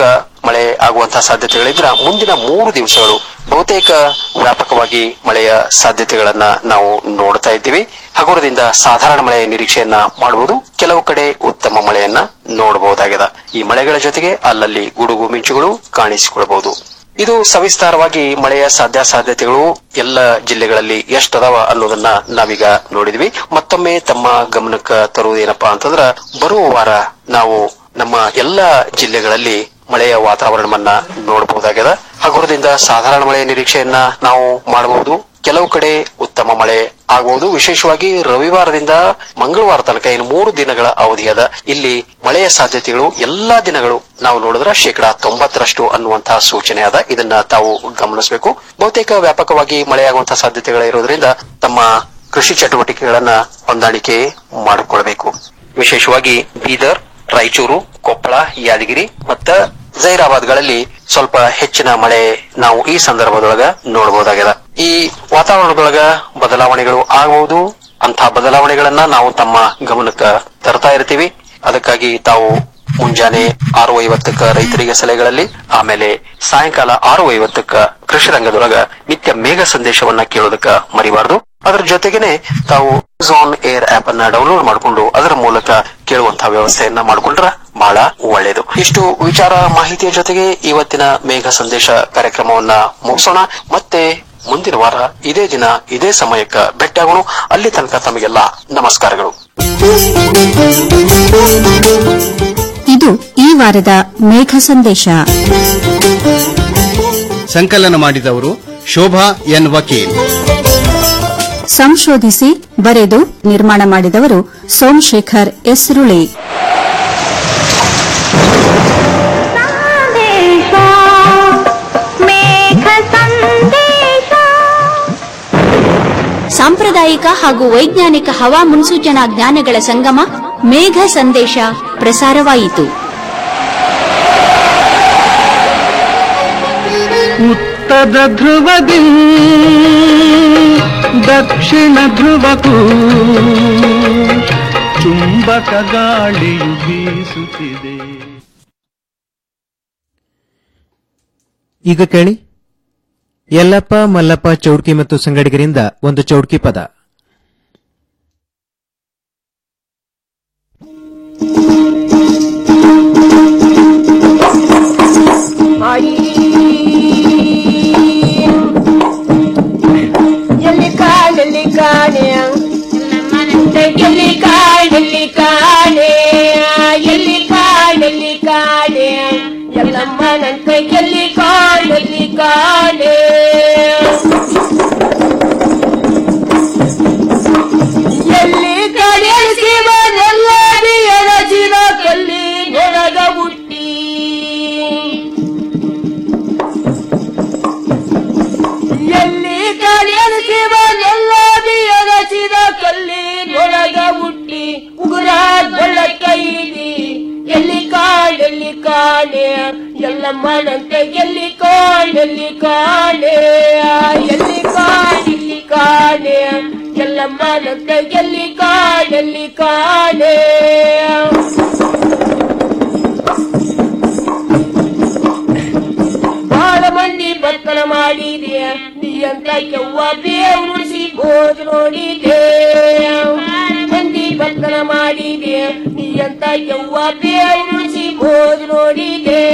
ಮಳೆ ಆಗುವಂತಹ ಸಾಧ್ಯತೆಗಳಿದ್ರ ಮುಂದಿನ ಮೂರು ದಿವಸಗಳು ಬಹುತೇಕ ವ್ಯಾಪಕವಾಗಿ ಮಳೆಯ ಸಾಧ್ಯತೆಗಳನ್ನ ನಾವು ನೋಡ್ತಾ ಇದ್ದೀವಿ ಹಗುರದಿಂದ ಸಾಧಾರಣ ಮಳೆಯ ನಿರೀಕ್ಷೆಯನ್ನ ಮಾಡಬಹುದು ಕೆಲವು ಕಡೆ ಉತ್ತಮ ಮಳೆಯನ್ನ ನೋಡಬಹುದಾಗಿದೆ ಈ ಮಳೆಗಳ ಜೊತೆಗೆ ಅಲ್ಲಲ್ಲಿ ಗುಡುಗು ಮಿಂಚುಗಳು ಕಾಣಿಸಿಕೊಳ್ಳಬಹುದು ಇದು ಸವಿಸ್ತಾರವಾಗಿ ಮಳೆಯ ಸಾಧ್ಯಾಸಾಧ್ಯತೆಗಳು ಎಲ್ಲ ಜಿಲ್ಲೆಗಳಲ್ಲಿ ಎಷ್ಟದಾವ ಅನ್ನೋದನ್ನ ನಾವೀಗ ನೋಡಿದ್ವಿ ಮತ್ತೊಮ್ಮೆ ತಮ್ಮ ಗಮನಕ್ಕೆ ತರುವುದೇನಪ್ಪಾ ಅಂತಂದ್ರ ಬರುವ ವಾರ ನಾವು ನಮ್ಮ ಎಲ್ಲ ಜಿಲ್ಲೆಗಳಲ್ಲಿ ಮಳೆಯ ವಾತಾವರಣವನ್ನ ನೋಡಬಹುದಾಗ್ಯದ ಹಗುರದಿಂದ ಸಾಧಾರಣ ಮಳೆಯ ನಿರೀಕ್ಷೆಯನ್ನ ನಾವು ಮಾಡಬಹುದು ಕೆಲವು ಕಡೆ ಉತ್ತಮ ಮಳೆ ಆಗಬಹುದು ವಿಶೇಷವಾಗಿ ರವಿವಾರದಿಂದ ಮಂಗಳವಾರ ತನಕ ಇನ್ನು ಮೂರು ದಿನಗಳ ಅವಧಿಯದ ಇಲ್ಲಿ ಮಳೆಯ ಸಾಧ್ಯತೆಗಳು ಎಲ್ಲಾ ದಿನಗಳು ನಾವು ನೋಡಿದ್ರೆ ಶೇಕಡಾ ತೊಂಬತ್ತರಷ್ಟು ಅನ್ನುವಂತಹ ಸೂಚನೆ ಅದ ಇದನ್ನ ತಾವು ಗಮನಿಸಬೇಕು ಬಹುತೇಕ ವ್ಯಾಪಕವಾಗಿ ಮಳೆಯಾಗುವಂತಹ ಸಾಧ್ಯತೆಗಳಿರೋದ್ರಿಂದ ತಮ್ಮ ಕೃಷಿ ಚಟುವಟಿಕೆಗಳನ್ನ ಹೊಂದಾಣಿಕೆ ಮಾಡಿಕೊಳ್ಬೇಕು ವಿಶೇಷವಾಗಿ ಬೀದರ್ ರಾಯಚೂರು ಕೊಪ್ಪಳ ಯಾದಗಿರಿ ಮತ್ತ ಜೈರಾಬಾದ್ಗಳಲ್ಲಿ ಸ್ವಲ್ಪ ಹೆಚ್ಚಿನ ಮಳೆ ನಾವು ಈ ಸಂದರ್ಭದೊಳಗ ನೋಡಬಹುದಾಗಿದೆ ಈ ವಾತಾವರಣದೊಳಗ ಬದಲಾವಣೆಗಳು ಆಗಬಹುದು ಅಂತಹ ಬದಲಾವಣೆಗಳನ್ನ ನಾವು ತಮ್ಮ ಗಮನಕ್ಕೆ ತರ್ತಾ ಇರ್ತೀವಿ ಅದಕ್ಕಾಗಿ ತಾವು ಮುಂಜಾನೆ ಆರು ಐವತ್ತಕ್ಕ ರೈತರಿಗೆ ಸಲಹೆಗಳಲ್ಲಿ ಆಮೇಲೆ ಸಾಯಂಕಾಲ ಆರು ಐವತ್ತಕ್ಕ ಕೃಷಿ ರಂಗದೊಳಗ ನಿತ್ಯ ಮೇಘ ಸಂದೇಶವನ್ನ ಕೇಳೋದಕ್ಕ ಮರಿಬಾರದು ಅದರ ಜೊತೆಗೇನೆ ತಾವು ಝೋನ್ ಏರ್ ಆಪ್ ಅನ್ನ ಡೌನ್ಲೋಡ್ ಮಾಡಿಕೊಂಡು ಅದರ ಮೂಲಕ ಕೇಳುವಂತಹ ವ್ಯವಸ್ಥೆಯನ್ನ ಮಾಡಿಕೊಂಡ್ರ ಬಹಳ ಒಳ್ಳೆಯದು ಇಷ್ಟು ವಿಚಾರ ಮಾಹಿತಿಯ ಜೊತೆಗೆ ಇವತ್ತಿನ ಮೇಘ ಸಂದೇಶ ಕಾರ್ಯಕ್ರಮವನ್ನ ಮುಗಿಸೋಣ ಮತ್ತೆ ಮುಂದಿನ ವಾರ ಇದೇ ದಿನ ಇದೇ ಸಮಯಕ್ಕ ಭೇಟಿಯಾಗೋಣ ಅಲ್ಲಿ ತನಕ ತಮಗೆಲ್ಲ ನಮಸ್ಕಾರಗಳು ಇದು ಈ ವಾರದ ಮೇಘ ಸಂದೇಶ ಸಂಕಲನ ಮಾಡಿದವರು ಶೋಭಾ ಎನ್ ವಕೀಲ್ ಸಂಶೋಧಿಸಿ ಬರೆದು ನಿರ್ಮಾಣ ಮಾಡಿದವರು ಸೋಮಶೇಖರ್ ಎಸ್ರುಳಿ ಸಾಂಪ್ರದಾಯಿಕ ಹಾಗೂ ವೈಜ್ಞಾನಿಕ ಹವಾ ಮುನ್ಸೂಚನಾ ಜ್ಞಾನಗಳ ಸಂಗಮ ಮೇಘ ಸಂದೇಶ ಪ್ರಸಾರವಾಯಿತು ಉತ್ತರ ಧ್ರುವದಿ ದಕ್ಷಿಣ ಧ್ರುವಕ್ಕೂ ಚುಂಬಕ ಗಾಳಿಯು ಬೀಸುತ್ತಿದೆ ಈಗ ಕೇಳಿ ಯಲ್ಲಪ್ಪ ಮಲ್ಲಪ್ಪ ಚೌಡ್ಕಿ ಮತ್ತು ಸಂಗಡಿಗರಿಂದ ಒಂದು ಚೌಡ್ಕಿ ಪದ ಎಲ್ಲಿ ಕಾಣಲಿ ಕಾಣೆ ಎಲ್ಲಿ ಕಾಣಲಿ ಕಾಣೆ ಎಲ್ಲಿ ಕಾಣಲಿ ಕಾಣೆ ಎಲ್ಲಮ್ಮನಂತ ಎಲ್ಲಿ ಕಾಣಲಿ ಕಾಣೆ ಎಲ್ಲಿ ಕಡೆಸಿ ಬರಲ್ಲ ಎಳಚಿನ ಕಲ್ಲಿ ನೊಳಗ ಹುಟ್ಟಿ ಎಲ್ಲಿ ಕಡೆಸಿ ಬರಲ್ಲ ಎಳಚಿನ ಕಲ್ಲಿ ನೊಳಗ ಹುಟ್ಟಿ ಉಗುರ ಕೈದಿ ಎಲ್ಲಿ ಕಾಣಲಿ ಕಾಣೆ ಎಲ್ಲ ಮಾಡಂತೆ ಎಲ್ಲಿ ಕಾಣಲಿ ಕಾಣೆ ಎಲ್ಲಿ ಕಾಣಲಿ ಕಾಣೆ ಎಲ್ಲ ಮಾಡಂತೆ ಎಲ್ಲಿ ಕಾಣಲಿ ಕಾಣೆ ಬಹಳ ಮಂದಿ ಬತ್ತಲ ಮಾಡಿದೆ ನೀ ಅಂತ ಕೆವ್ವ ಬೇವು ಉಳಿಸಿ ಗೋದ್ ನೋಡಿದೆ ಮಂದಿ ಬತ್ತಲ ಮಾಡಿದೆ ನೀ ಅಂತ ಕೆವ್ವ ಬೇವು ಉಳಿಸಿ ಗೋದ್ ನೋಡಿದೆ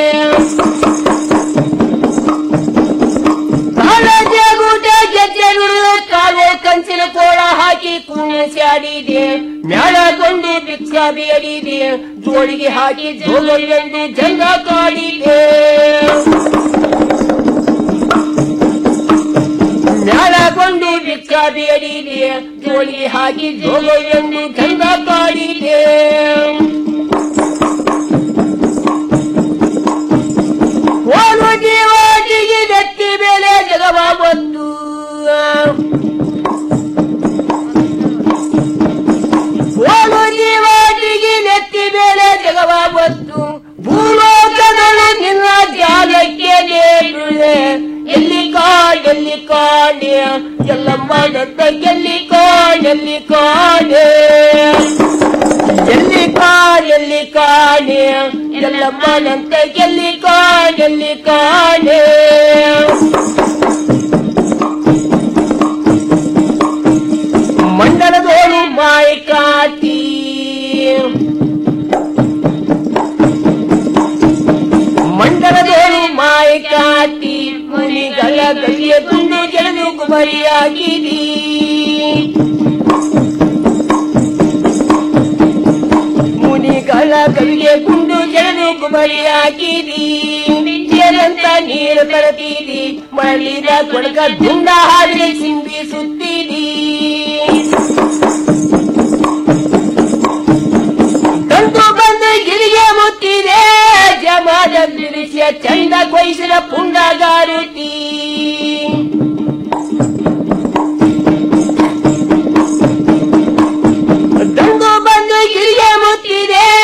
ಕಾಲಜೆ ಗೂಟ ಗೆಜ್ಜೆ ನುಡಿದು ಕಾಲೇ ಕಂಚಿನ ಕೋಳ ಹಾಕಿ ಕುಣಿಸಾಡಿದೆ ಮ್ಯಾಳಗೊಂಡು ಭಿಕ್ಷಾ ಬೇಡಿದೆ ಜೋಳಿಗೆ ಹಾಕಿ ಜೋಗಲೆಂದು ಜಂಗ ಕಾಡಿದೆ ಮ್ಯಾಳಗೊಂಡು ಭಿಕ್ಷಾ ಬೇಡಿದೆ ಜೋಳಿಗೆ ಹಾಕಿ ಜೋಗಲೆಂದು ಜಂಗ ಕಾಡಿದೆ ಓನು ಜೀವಾಟಿಗೆ ನೆತ್ತಿ ಮೇಲೆ ಜಗವ ಬಂದು ಓನು ಜೀವಾಟಿಗೆ ನೆತ್ತಿ ಮೇಲೆ ಜಗವ ಬಂದು ಭೂಲೋಕಗಳು ನಿನ್ನ ಜಾಲಕ್ಕೆ ನೇರುಳೆ ಎಲ್ಲಿ ಕಾಣೆಲ್ಲಿ ಕಾಣೆ ಎಲ್ಲಮ್ಮ ನನ್ನ ಎಲ್ಲಿ ಕಾಣೆಲ್ಲಿ ಕಾಣೆ ಎಲ್ಲಿ ಕಾಣೆಲ್ಲಿ ಕಾಣೆ ಕಾಣೆ ಎಲ್ಲಮ್ಮನಂತ ಎಲ್ಲಿ ಕಾಣೆಲ್ಲಿ ಕಾಣೆ ಮಂಡಲದೋಳು ಮಾಯ ಕಾತಿ ಮಂಡಲದೋಳು ಮಾಯ ಕಾತಿ ಮುನಿಗಳ ಗಡಿಯ ತುಂಡು ಗೆಳೆದು ಕುಮರಿಯಾಗಿರಿ ಮುನಿಗಳ ಕವಿಗೆ ಗುಂಡು ಗೆಳೆದು ಕುಮರಿಯಾಗಿರಿ ಜೇರಂತ ನೀರು ತರತೀರಿ ಮರಳಿದ ಕೊಡಕ ದುಂಡ ಹಾಡಿಗೆ ಸಿಂಬಿಸುತ್ತೀರಿ ತಂದು ಬಂದು ಗಿರಿಗೆ ಮುತ್ತಿದೆ ಜಮಾದ ಬಿಡಿಸಿಯ ಚಂದ ಕೊಯ್ಸಿದ ಪುಂಡಗಾರುತ್ತೀ